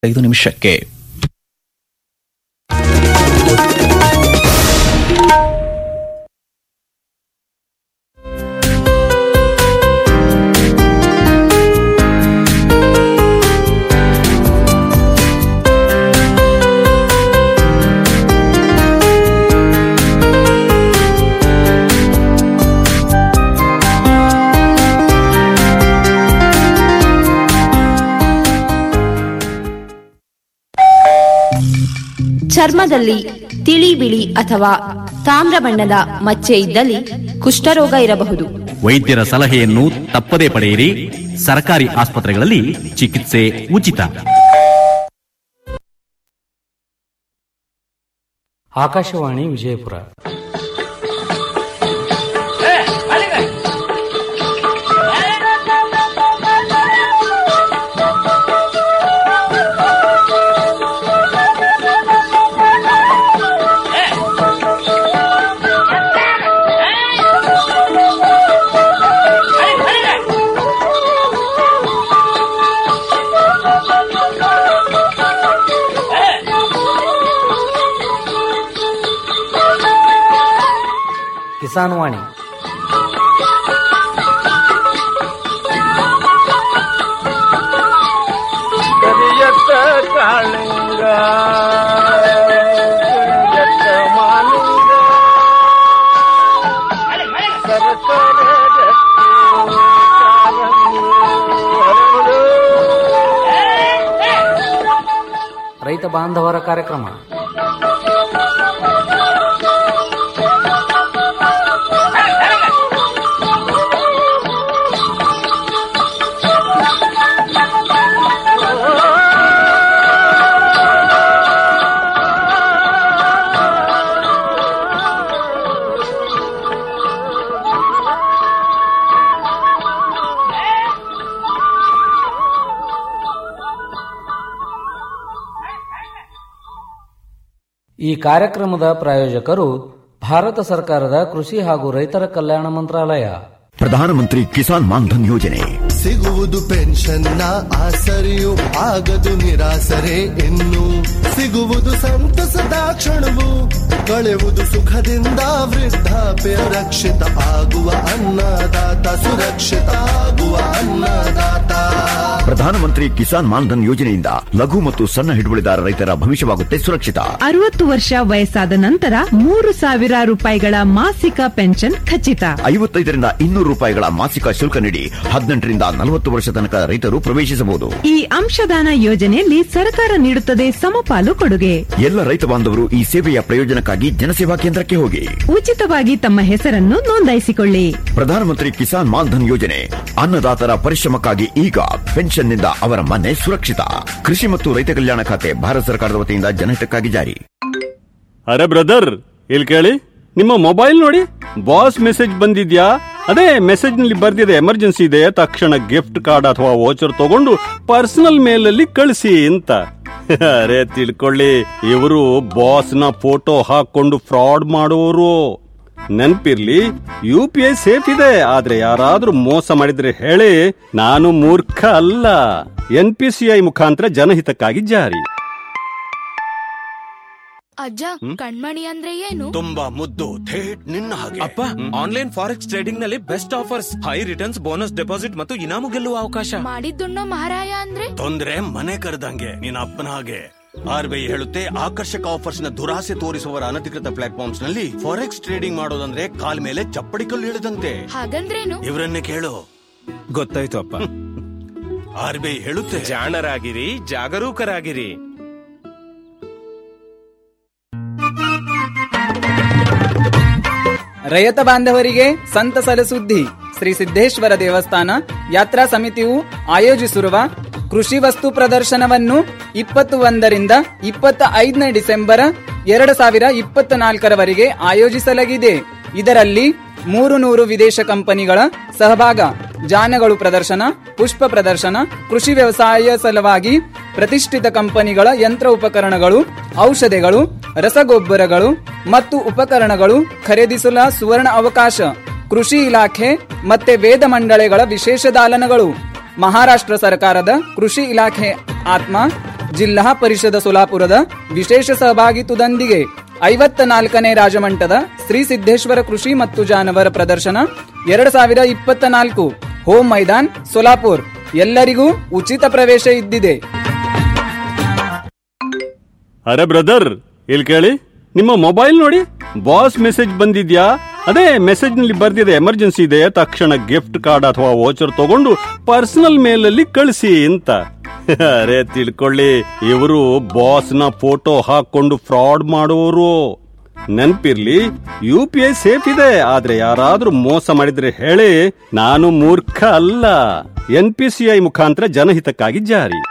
ಐದು ನಿಮಿಷಕ್ಕೆ ಚರ್ಮದಲ್ಲಿ ತಿಳಿ ಬಿಳಿ ಅಥವಾ ತಾಮ್ರ ಬಣ್ಣದ ಮಚ್ಚೆ ಇದ್ದಲ್ಲಿ ಕುಷ್ಠರೋಗ ಇರಬಹುದು ವೈದ್ಯರ ಸಲಹೆಯನ್ನು ತಪ್ಪದೇ ಪಡೆಯಿರಿ ಸರ್ಕಾರಿ ಆಸ್ಪತ್ರೆಗಳಲ್ಲಿ ಚಿಕಿತ್ಸೆ ಉಚಿತ ಆಕಾಶವಾಣಿ ವಿಜಯಪುರ ಕಿಸಾನ್ ವಾಣಿ ಕರಿಯತ್ತ ಕಾಳಿಂಗ ಕರಿಯತ್ತ ಮಾಲಿಂಗ ಸರಸರ ರಕ್ತಿ ಕಾರಂಗಿ ಹರಡು. ರೈತ ಬಾಂಧವರ ಕಾರ್ಯಕ್ರಮ ಈ ಕಾರ್ಯಕ್ರಮದ ಪ್ರಾಯೋಜಕರು ಭಾರತ ಸರ್ಕಾರದ ಕೃಷಿ ಹಾಗೂ ರೈತರ ಕಲ್ಯಾಣ ಮಂತ್ರಾಲಯ ಪ್ರಧಾನಮಂತ್ರಿ ಕಿಸಾನ್ ಮಾನ್ಧನ್ ಯೋಜನೆ ಸಿಗುವುದು ಪೆನ್ಷನ್ನ ಆಸರೆಯು ಆಗದು ನಿರಾಸರೆ ಇನ್ನು ಸಿಗುವುದು ಸಂತಸದ ಕ್ಷಣವು ಕಳೆಯುವುದು ಸುಖದಿಂದ ವೃದ್ಧಾಪ್ಯ ರಕ್ಷಿತ ಆಗುವ ಅನ್ನದಾತ ಸುರಕ್ಷಿತ ಆಗುವ ಅನ್ನದಾತ ಪ್ರಧಾನಮಂತ್ರಿ ಕಿಸಾನ್ ಮಾನ್ಧನ್ ಯೋಜನೆಯಿಂದ ಲಘು ಮತ್ತು ಸಣ್ಣ ಹಿಡುವಳಿದಾರ ರೈತರ ಭವಿಷ್ಯವಾಗುತ್ತೆ ಸುರಕ್ಷಿತ ಅರವತ್ತು ವರ್ಷ ವಯಸ್ಸಾದ ನಂತರ ಮೂರು ಸಾವಿರ ರೂಪಾಯಿಗಳ ಮಾಸಿಕ ಪೆನ್ಷನ್ ಖಚಿತ ಐವತ್ತೈದರಿಂದ ಇನ್ನೂರು ರೂಪಾಯಿಗಳ ಮಾಸಿಕ ಶುಲ್ಕ ನೀಡಿ ಹದಿನೆಂಟರಿಂದ ನಲವತ್ತು ವರ್ಷ ತನಕ ರೈತರು ಪ್ರವೇಶಿಸಬಹುದು ಈ ಅಂಶದಾನ ಯೋಜನೆಯಲ್ಲಿ ಸರ್ಕಾರ ನೀಡುತ್ತದೆ ಸಮಪಾಲು ಕೊಡುಗೆ ಎಲ್ಲ ರೈತ ಬಾಂಧವರು ಈ ಸೇವೆಯ ಪ್ರಯೋಜನಕ್ಕಾಗಿ ಜನಸೇವಾ ಕೇಂದ್ರಕ್ಕೆ ಹೋಗಿ ಉಚಿತವಾಗಿ ತಮ್ಮ ಹೆಸರನ್ನು ನೋಂದಾಯಿಸಿಕೊಳ್ಳಿ ಪ್ರಧಾನಮಂತ್ರಿ ಕಿಸಾನ್ ಮಾನ್ಧನ್ ಯೋಜನೆ ಅನ್ನದಾತರ ಪರಿಶ್ರಮಕ್ಕಾಗಿ ಈಗ ಪೆನ್ಷನ್ನಿಂದ ಅವರ ಮನೆ ಸುರಕ್ಷಿತ ಕೃಷಿ ಮತ್ತು ರೈತ ಕಲ್ಯಾಣ ಖಾತೆ ಭಾರತ ಸರ್ಕಾರದ ವತಿಯಿಂದ ಜನಹಿತಕ್ಕಾಗಿ ಜಾರಿ ಅರೆ ಬ್ರದರ್ ಇಲ್ಲಿ ಕೇಳಿ ನಿಮ್ಮ ಮೊಬೈಲ್ ನೋಡಿ ಬಾಸ್ ಮೆಸೇಜ್ ಬಂದಿದ್ಯಾ ಅದೇ ಮೆಸೇಜ್ ನಲ್ಲಿ ಬರ್ದಿದೆ ಎಮರ್ಜೆನ್ಸಿ ಇದೆ ತಕ್ಷಣ ಗಿಫ್ಟ್ ಕಾರ್ಡ್ ಅಥವಾ ವೋಚರ್ ತಗೊಂಡು ಪರ್ಸನಲ್ ಮೇಲ್ ಅಲ್ಲಿ ಕಳಿಸಿ ಅಂತ ಅರೆ ತಿಳ್ಕೊಳ್ಳಿ ಇವರು ಬಾಸ್ ನ ಫೋಟೋ ಹಾಕೊಂಡು ಫ್ರಾಡ್ ಮಾಡುವವರು ನೆನ್ಪಿರ್ಲಿ ಯು ಪಿ ಐ ಸೇಫ್ ಇದೆ ಆದ್ರೆ ಯಾರಾದ್ರೂ ಮೋಸ ಮಾಡಿದ್ರೆ ಹೇಳಿ ನಾನು ಮೂರ್ಖ ಅಲ್ಲ ಎನ್ ಪಿ ಸಿ ಐ ಮುಖಾಂತರ ಜನಹಿತಕ್ಕಾಗಿ ಜಾರಿ ಅಜ್ಜ ಕಣ್ಮಣಿ ಅಂದ್ರೆ ಏನು ತುಂಬಾ ಮುದ್ದು ಥೇಟ್ ನಿನ್ನ ಹಾಗೆ ಅಪ್ಪ ಆನ್ಲೈನ್ ಫಾರೆಕ್ಸ್ ಟ್ರೇಡಿಂಗ್ ನಲ್ಲಿ best offers high returns bonus deposit ಮತ್ತು ಇನಾಮು ಗೆಲ್ಲುವ ಅವಕಾಶ ಮಾಡಿದ್ದುಣ್ಣೋ ಮಹಾರಾಯ ಅಂದ್ರೆ ತೊಂದ್ರೆ ಮನೆ ಕರೆದಂಗೆ ನಿನ್ನ ಅಪ್ಪನ ಹಾಗೆ ಆರ್ ಬಿ ಐ ಹೇಳುತ್ತೆ ಆಕರ್ಷಕ ಆಫರ್ಸ್ ನ ದುರಾಸೆ ತೋರಿಸುವವರ ಅನಧಿಕೃತ ಪ್ಲಾಟ್ಫಾರ್ಮ್ಸ್ ನಲ್ಲಿ ಫಾರೆಕ್ಸ್ ಟ್ರೇಡಿಂಗ್ ಮಾಡೋದಂದ್ರೆ ಕಾಲ್ ಮೇಲೆ ಚಪ್ಪಡಿ ಕಲ್ಲು ಇಳಿದಂತೆ ಹಾಗಂದ್ರೇನು ಇವರನ್ನೇ ಕೇಳು ಗೊತ್ತಾಯ್ತು ಅಪ್ಪ ಆರ್ ಬಿ ಐ ಹೇಳುತ್ತೆ ಜಾಣರಾಗಿರಿ ಜಾಗರೂಕರಾಗಿರಿ ರೈತ ಬಾಂಧವರಿಗೆ ಸಂತಸದ ಸುದ್ದಿ ಶ್ರೀ ಸಿದ್ದೇಶ್ವರ ದೇವಸ್ಥಾನ ಯಾತ್ರಾ ಸಮಿತಿಯು ಆಯೋಜಿಸಿರುವ ಕೃಷಿ ವಸ್ತು ಪ್ರದರ್ಶನವನ್ನು ಇಪ್ಪತ್ತು ಒಂದರಿಂದ ಇಪ್ಪತ್ತ ಐದನೇ ಡಿಸೆಂಬರ್ ಎರಡು ಸಾವಿರ ಇಪ್ಪತ್ತ ನಾಲ್ಕರವರೆಗೆ ಆಯೋಜಿಸಲಾಗಿದೆ ಇದರಲ್ಲಿ ಮೂರು ನೂರು ವಿದೇಶ ಕಂಪನಿಗಳ ಸಹಭಾಗ ಜಾನಗಳು ಪ್ರದರ್ಶನ ಪುಷ್ಪ ಪ್ರದರ್ಶನ ಕೃಷಿ ವ್ಯವಸಾಯ ಸಲುವಾಗಿ ಪ್ರತಿಷ್ಠಿತ ಕಂಪನಿಗಳ ಯಂತ್ರ ಉಪಕರಣಗಳು ಔಷಧಿಗಳು ರಸಗೊಬ್ಬರಗಳು ಮತ್ತು ಉಪಕರಣಗಳು ಖರೀದಿಸಲು ಸುವರ್ಣ ಅವಕಾಶ ಕೃಷಿ ಇಲಾಖೆ ಮತ್ತೆ ವೇದ ಮಂಡಳಿಗಳ ವಿಶೇಷ ದಾಲನಗಳು ಮಹಾರಾಷ್ಟ್ರ ಸರ್ಕಾರದ ಕೃಷಿ ಇಲಾಖೆ ಆತ್ಮ ಜಿಲ್ಲಾ ಪರಿಷದ ಸೋಲಾಪುರದ ವಿಶೇಷ ಸಹಭಾಗಿತ್ವದೊಂದಿಗೆ ಐವತ್ತ ನಾಲ್ಕನೇ ರಾಜಮಂಟದ ಶ್ರೀ ಸಿದ್ದೇಶ್ವರ ಕೃಷಿ ಮತ್ತು ಜಾನವರ ಪ್ರದರ್ಶನ ಎರಡ್ ಸಾವಿರ ಇಪ್ಪತ್ತ ನಾಲ್ಕು ಹೋಮ್ ಮೈದಾನ್ ಸೋಲಾಪುರ್ ಎಲ್ಲರಿಗೂ ಉಚಿತ ಪ್ರವೇಶ ಇದ್ದಿದೆ ಅರೆ ಬ್ರದರ್ ಇಲ್ಲಿ ಕೇಳಿ ನಿಮ್ಮ ಮೊಬೈಲ್ ನೋಡಿ ಬಾಸ್ ಮೆಸೇಜ್ ಬಂದಿದ್ಯಾ ಅದೇ ಮೆಸೇಜ್ ನಲ್ಲಿ ಬರ್ದಿದೆ ಎಮರ್ಜೆನ್ಸಿ ಇದೆ ತಕ್ಷಣ ಗಿಫ್ಟ್ ಕಾರ್ಡ್ ಅಥವಾ ವೋಚರ್ ತಗೊಂಡು ಪರ್ಸನಲ್ ಮೇಲ್ ಅಲ್ಲಿ ಕಳಿಸಿ ಅಂತ ಅರೆ ತಿಳ್ಕೊಳ್ಳಿ ಇವರು ಬಾಸ್ ನ ಫೋಟೋ ಹಾಕೊಂಡು ಫ್ರಾಡ್ ಮಾಡುವವರು ನೆನ್ಪಿರ್ಲಿ ಯು ಪಿ ಐ ಸೇಫ್ ಇದೆ ಆದ್ರೆ ಯಾರಾದ್ರೂ ಮೋಸ ಮಾಡಿದ್ರೆ ಹೇಳಿ ನಾನು ಮೂರ್ಖ ಅಲ್ಲ ಎನ್ ಪಿ ಸಿ ಐ ಮುಖಾಂತರ ಜನಹಿತಕ್ಕಾಗಿ ಜಾರಿ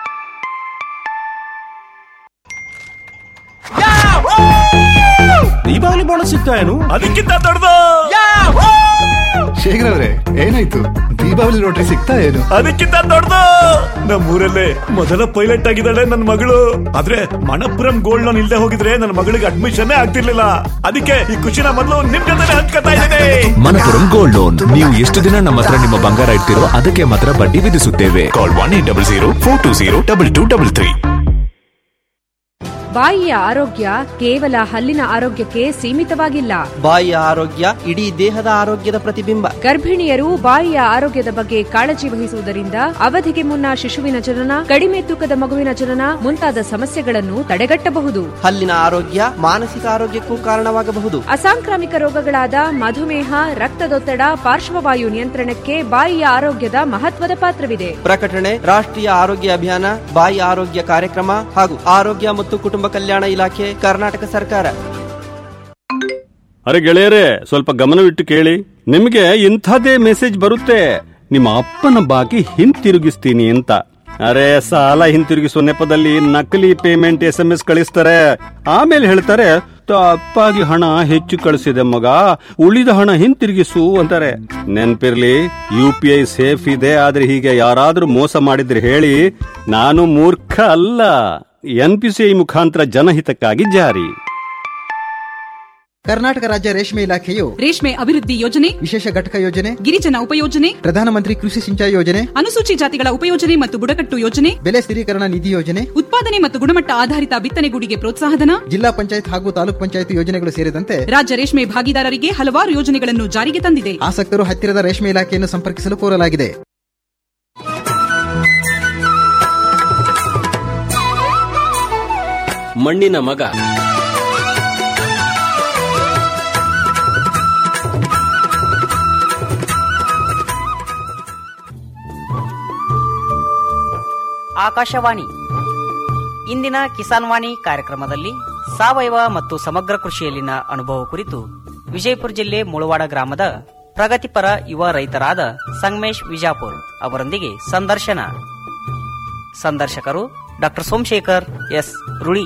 ದೀಪಾವಳಿ ಬೋನಸ್ ಸಿಗ್ತಾ ಏನು ಅದಕ್ಕಿಂತ ದೊಡ್ಡದು ಶೇಖರ್ ಅವ್ರೆ ಏನಾಯ್ತು ದೀಪಾವಳಿ ಲಾಟ್ರಿ ಸಿಗ್ತಾ ಏನು ಅದಕ್ಕಿಂತ ದೊಡ್ಡದು ನಮ್ಮೂರಲ್ಲೇ ಮೊದಲ ಪೈಲಟ್ ಆಗಿದ್ದಾಳೆ ನನ್ನ ಮಗಳು ಆದ್ರೆ ಮಣಪುರಂ ಗೋಲ್ಡ್ ಲೋನ್ ಇಲ್ದೆ ಹೋಗಿದ್ರೆ ನನ್ನ ಮಗಳಿಗೆ ಅಡ್ಮಿಷನ್ ಆಗ್ತಿರ್ಲಿಲ್ಲ ಅದಕ್ಕೆ ಈ ಖುಷಿನ ಮೊದಲು ನಿಮ್ ಜೊತೆ ಹಂಚ್ಕೊತಾ ಇದ್ದೇನೆ ಮನಪುರಂ ಗೋಲ್ಡ್ ಲೋನ್ ನೀವು ಎಷ್ಟು ದಿನ ನಮ್ಮ ಹತ್ರ ನಿಮ್ಮ ಬಂಗಾರ ಇಡ್ತಿರೋ ಅದಕ್ಕೆ ಮಾತ್ರ ಬಡ್ಡಿ ವಿಧಿಸುತ್ತೇವೆ call one eight double zero four two zero double two double three ಬಾಯಿಯ ಆರೋಗ್ಯ ಕೇವಲ ಹಲ್ಲಿನ ಆರೋಗ್ಯಕ್ಕೆ ಸೀಮಿತವಾಗಿಲ್ಲ ಬಾಯಿಯ ಆರೋಗ್ಯ ಇಡೀ ದೇಹದ ಆರೋಗ್ಯದ ಪ್ರತಿಬಿಂಬ ಗರ್ಭಿಣಿಯರು ಬಾಯಿಯ ಆರೋಗ್ಯದ ಬಗ್ಗೆ ಕಾಳಜಿ ವಹಿಸುವುದರಿಂದ ಅವಧಿಗೆ ಮುನ್ನ ಶಿಶುವಿನ ಜನನ ಕಡಿಮೆ ತೂಕದ ಮಗುವಿನ ಜನನ ಮುಂತಾದ ಸಮಸ್ಯೆಗಳನ್ನು ತಡೆಗಟ್ಟಬಹುದು ಹಲ್ಲಿನ ಆರೋಗ್ಯ ಮಾನಸಿಕ ಆರೋಗ್ಯಕ್ಕೂ ಕಾರಣವಾಗಬಹುದು ಅಸಾಂಕ್ರಾಮಿಕ ರೋಗಗಳಾದ ಮಧುಮೇಹ ರಕ್ತದೊತ್ತಡ ಪಾರ್ಶ್ವವಾಯು ನಿಯಂತ್ರಣಕ್ಕೆ ಬಾಯಿಯ ಆರೋಗ್ಯದ ಮಹತ್ವದ ಪಾತ್ರವಿದೆ ಪ್ರಕಟಣೆ ರಾಷ್ಟ್ರೀಯ ಆರೋಗ್ಯ ಅಭಿಯಾನ ಬಾಯಿ ಆರೋಗ್ಯ ಕಾರ್ಯಕ್ರಮ ಹಾಗೂ ಆರೋಗ್ಯ ಮತ್ತು ಕುಟುಂಬ ಕಲ್ಯಾಣ ಇಲಾಖೆ ಕರ್ನಾಟಕ ಸರ್ಕಾರ ಅರೆ ಗೆಳೆಯರೇ ಸ್ವಲ್ಪ ಗಮನವಿಟ್ಟು ಕೇಳಿ ನಿಮಗೆ ಇಂಥದ್ದೇ ಮೆಸೇಜ್ ಬರುತ್ತೆ ನಿಮ್ಮ ಅಪ್ಪನ ಬಾಕಿ ಹಿಂತಿರುಗಿಸ್ತೀನಿ ಅಂತ ಅರೆ ಸಾಲ ಹಿಂತಿರುಗಿಸುವ ನೆಪದಲ್ಲಿ ನಕಲಿ ಪೇಮೆಂಟ್ ಎಸ್ ಎಂ ಎಸ್ ಕಳಿಸ್ತಾರೆ ಆಮೇಲೆ ಹೇಳ್ತಾರೆ ತಪ್ಪಾಗಿ ಹಣ ಹೆಚ್ಚು ಕಳಿಸಿದೆ ಮಗ ಉಳಿದ ಹಣ ಹಿಂತಿರುಗಿಸು ಅಂತಾರೆ ನೆನ್ಪಿರ್ಲಿ ಯು ಪಿ ಐ ಸೇಫ್ ಇದೆ ಆದ್ರೆ ಹೀಗೆ ಯಾರಾದ್ರೂ ಮೋಸ ಮಾಡಿದ್ರೆ ಹೇಳಿ ನಾನು ಮೂರ್ಖ ಅಲ್ಲ ಎನ್ ಪಿ ಸಿ ಐ ಮುಖಾಂತರ ಜನಹಿತಕ್ಕಾಗಿ ಜಾರಿ ಕರ್ನಾಟಕ ರಾಜ್ಯ ರೇಷ್ಮೆ ಇಲಾಖೆಯು ರೇಷ್ಮೆ ಅಭಿವೃದ್ಧಿ ಯೋಜನೆ ವಿಶೇಷ ಘಟಕ ಯೋಜನೆ ಗಿರಿಜನ ಉಪಯೋಜನೆ ಪ್ರಧಾನಮಂತ್ರಿ ಕೃಷಿ ಸಿಂಚಾಯಿ ಯೋಜನೆ ಅನುಸೂಚಿ ಜಾತಿಗಳ ಉಪಯೋಜನೆ ಮತ್ತು ಬುಡಕಟ್ಟು ಯೋಜನೆ ಬೆಲೆ ಸ್ಥಿರೀಕರಣ ನಿಧಿ ಯೋಜನೆ ಉತ್ಪಾದನೆ ಮತ್ತು ಗುಣಮಟ್ಟ ಆಧಾರಿತ ಬಿತ್ತನೆಗೂಡಿಗೆ ಪ್ರೋತ್ಸಾಹಧನ ಜಿಲ್ಲಾ ಪಂಚಾಯತ್ ಹಾಗೂ ತಾಲೂಕ್ ಪಂಚಾಯತ್ ಯೋಜನೆಗಳು ಸೇರಿದಂತೆ ರಾಜ್ಯ ರೇಷ್ಮೆ ಭಾಗಿದಾರರಿಗೆ ಹಲವಾರು ಯೋಜನೆಗಳನ್ನು ಜಾರಿಗೆ ತಂದಿದೆ ಆಸಕ್ತರು ಹತ್ತಿರದ ರೇಷ್ಮೆ ಇಲಾಖೆಯನ್ನು ಸಂಪರ್ಕಿಸಲು ಕೋರಲಾಗಿದೆ ಮಣ್ಣಿನ ಮಗ ಆಕಾಶವಾಣಿ ಇಂದಿನ ಕಿಸಾನ್ ವಾಣಿ ಕಾರ್ಯಕ್ರಮದಲ್ಲಿ ಸಾವಯವ ಮತ್ತು ಸಮಗ್ರ ಕೃಷಿಯಲ್ಲಿನ ಅನುಭವ ಕುರಿತು ವಿಜಯಪುರ ಜಿಲ್ಲೆ ಮುಳವಾಡ ಗ್ರಾಮದ ಪ್ರಗತಿಪರ ಯುವ ರೈತರಾದ ಸಂಗಮೇಶ್ ವಿಜಾಪುರ್ ಅವರೊಂದಿಗೆ ಸಂದರ್ಶನ ಸಂದರ್ಶಕರು ಡಾಕ್ಟರ್ ಸೋಮಶೇಖರ್ ಎಸ್ ರುಳಿ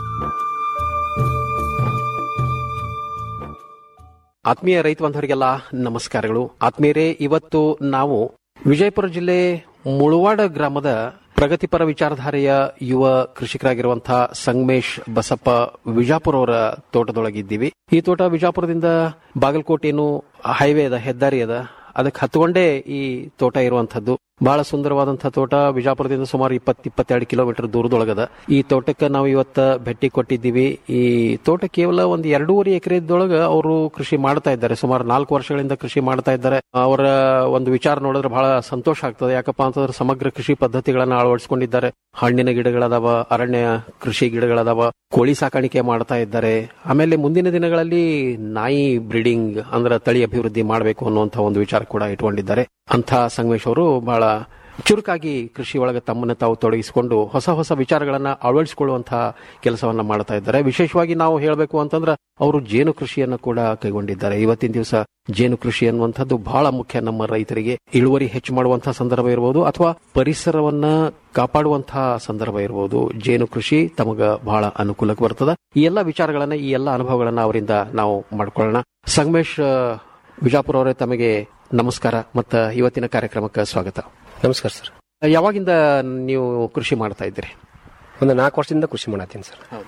ಆತ್ಮೀಯ ರೈತ ಬಾಂಧವರಿಗೆಲ್ಲ ನಮಸ್ಕಾರಗಳು ಆತ್ಮೀಯರೇ ಇವತ್ತು ನಾವು ವಿಜಯಪುರ ಜಿಲ್ಲೆ ಮುಳವಾಡ ಗ್ರಾಮದ ಪ್ರಗತಿಪರ ವಿಚಾರಧಾರೆಯ ಯುವ ಕೃಷಿಕರಾಗಿರುವಂತಹ ಸಂಗಮೇಶ್ ಬಸಪ್ಪ ವಿಜಾಪುರ ಅವರ ತೋಟದೊಳಗಿದ್ದೀವಿ ಈ ತೋಟ ವಿಜಾಪುರದಿಂದ ಬಾಗಲಕೋಟೆ ಏನು ಹೈವೇ ಅದ ಹೆದ್ದಾರಿ ಅದ ಅದಕ್ಕೆ ಹತ್ಕೊಂಡೇ ಈ ತೋಟ ಇರುವಂತದ್ದು ಬಹಳ ಸುಂದರವಾದಂತಹ ತೋಟ ವಿಜಾಪುರದಿಂದ ಸುಮಾರು ಇಪ್ಪತ್ ಇಪ್ಪತ್ತೆರಡು ಕಿಲೋಮೀಟರ್ ದೂರದೊಳಗದ ಈ ತೋಟಕ್ಕೆ ನಾವು ಇವತ್ತ ಭೇಟಿ ಕೊಟ್ಟಿದ್ದೀವಿ ಈ ತೋಟ ಕೇವಲ ಒಂದು ಎರಡೂವರೆ ಎಕರೆದೊಳಗ ಅವರು ಕೃಷಿ ಮಾಡ್ತಾ ಇದ್ದಾರೆ ಸುಮಾರು ನಾಲ್ಕು ವರ್ಷಗಳಿಂದ ಕೃಷಿ ಮಾಡ್ತಾ ಇದ್ದಾರೆ ಅವರ ಒಂದು ವಿಚಾರ ನೋಡಿದ್ರೆ ಬಹಳ ಸಂತೋಷ ಆಗ್ತದೆ ಯಾಕಪ್ಪ ಅಂತಂದ್ರೆ ಸಮಗ್ರ ಕೃಷಿ ಪದ್ಧತಿಗಳನ್ನ ಅಳವಡಿಸಿಕೊಂಡಿದ್ದಾರೆ ಹಣ್ಣಿನ ಗಿಡಗಳದಾವ ಅರಣ್ಯ ಕೃಷಿ ಗಿಡಗಳದಾವ ಕೋಳಿ ಸಾಕಾಣಿಕೆ ಮಾಡ್ತಾ ಇದ್ದಾರೆ ಆಮೇಲೆ ಮುಂದಿನ ದಿನಗಳಲ್ಲಿ ನಾಯಿ ಬ್ರೀಡಿಂಗ್ ಅಂದ್ರೆ ತಳಿ ಅಭಿವೃದ್ಧಿ ಮಾಡಬೇಕು ಅನ್ನುವಂತ ಒಂದು ವಿಚಾರ ಕೂಡ ಇಟ್ಕೊಂಡಿದ್ದಾರೆ ಅಂತ ಸಂಗಮೇಶ್ ಅವರು ಬಹಳ ಚುರುಕಾಗಿ ಕೃಷಿ ಒಳಗೆ ತಮ್ಮನ್ನು ತಾವು ತೊಡಗಿಸಿಕೊಂಡು ಹೊಸ ಹೊಸ ವಿಚಾರಗಳನ್ನ ಅಳವಡಿಸಿಕೊಳ್ಳುವಂತಹ ಕೆಲಸವನ್ನ ಮಾಡ್ತಾ ಇದ್ದಾರೆ ವಿಶೇಷವಾಗಿ ನಾವು ಹೇಳಬೇಕು ಅಂತಂದ್ರೆ ಅವರು ಜೇನು ಕೃಷಿಯನ್ನು ಕೂಡ ಕೈಗೊಂಡಿದ್ದಾರೆ ಇವತ್ತಿನ ದಿವಸ ಜೇನು ಕೃಷಿ ಅನ್ನುವಂಥದ್ದು ಬಹಳ ಮುಖ್ಯ ನಮ್ಮ ರೈತರಿಗೆ ಇಳುವರಿ ಹೆಚ್ಚು ಮಾಡುವಂತಹ ಸಂದರ್ಭ ಇರಬಹುದು ಅಥವಾ ಪರಿಸರವನ್ನ ಕಾಪಾಡುವಂತಹ ಸಂದರ್ಭ ಇರಬಹುದು ಜೇನು ಕೃಷಿ ತಮಗ ಬಹಳ ಅನುಕೂಲಕ್ಕೆ ಬರ್ತದ ಈ ಎಲ್ಲ ವಿಚಾರಗಳನ್ನ ಈ ಎಲ್ಲ ಅನುಭವಗಳನ್ನ ಅವರಿಂದ ನಾವು ಮಾಡ್ಕೊಳ್ಳೋಣ ಸಂಗಮೇಶ್ ವಿಜಾಪುರ ಅವರೇ ತಮಗೆ ನಮಸ್ಕಾರ ಮತ್ತ ಇವತ್ತಿನ ಕಾರ್ಯಕ್ರಮಕ್ಕೆ ಸ್ವಾಗತ ನಮಸ್ಕಾರ ಸರ್ ಯಾವಾಗಿಂದ ನೀವು ಕೃಷಿ ಮಾಡ್ತಾ ಇದ್ದೀರಿ ಒಂದು ನಾಲ್ಕು ವರ್ಷದಿಂದ ಕೃಷಿ ಮಾಡತ್ತೀನಿ ಸರ್ ಹೌದಾ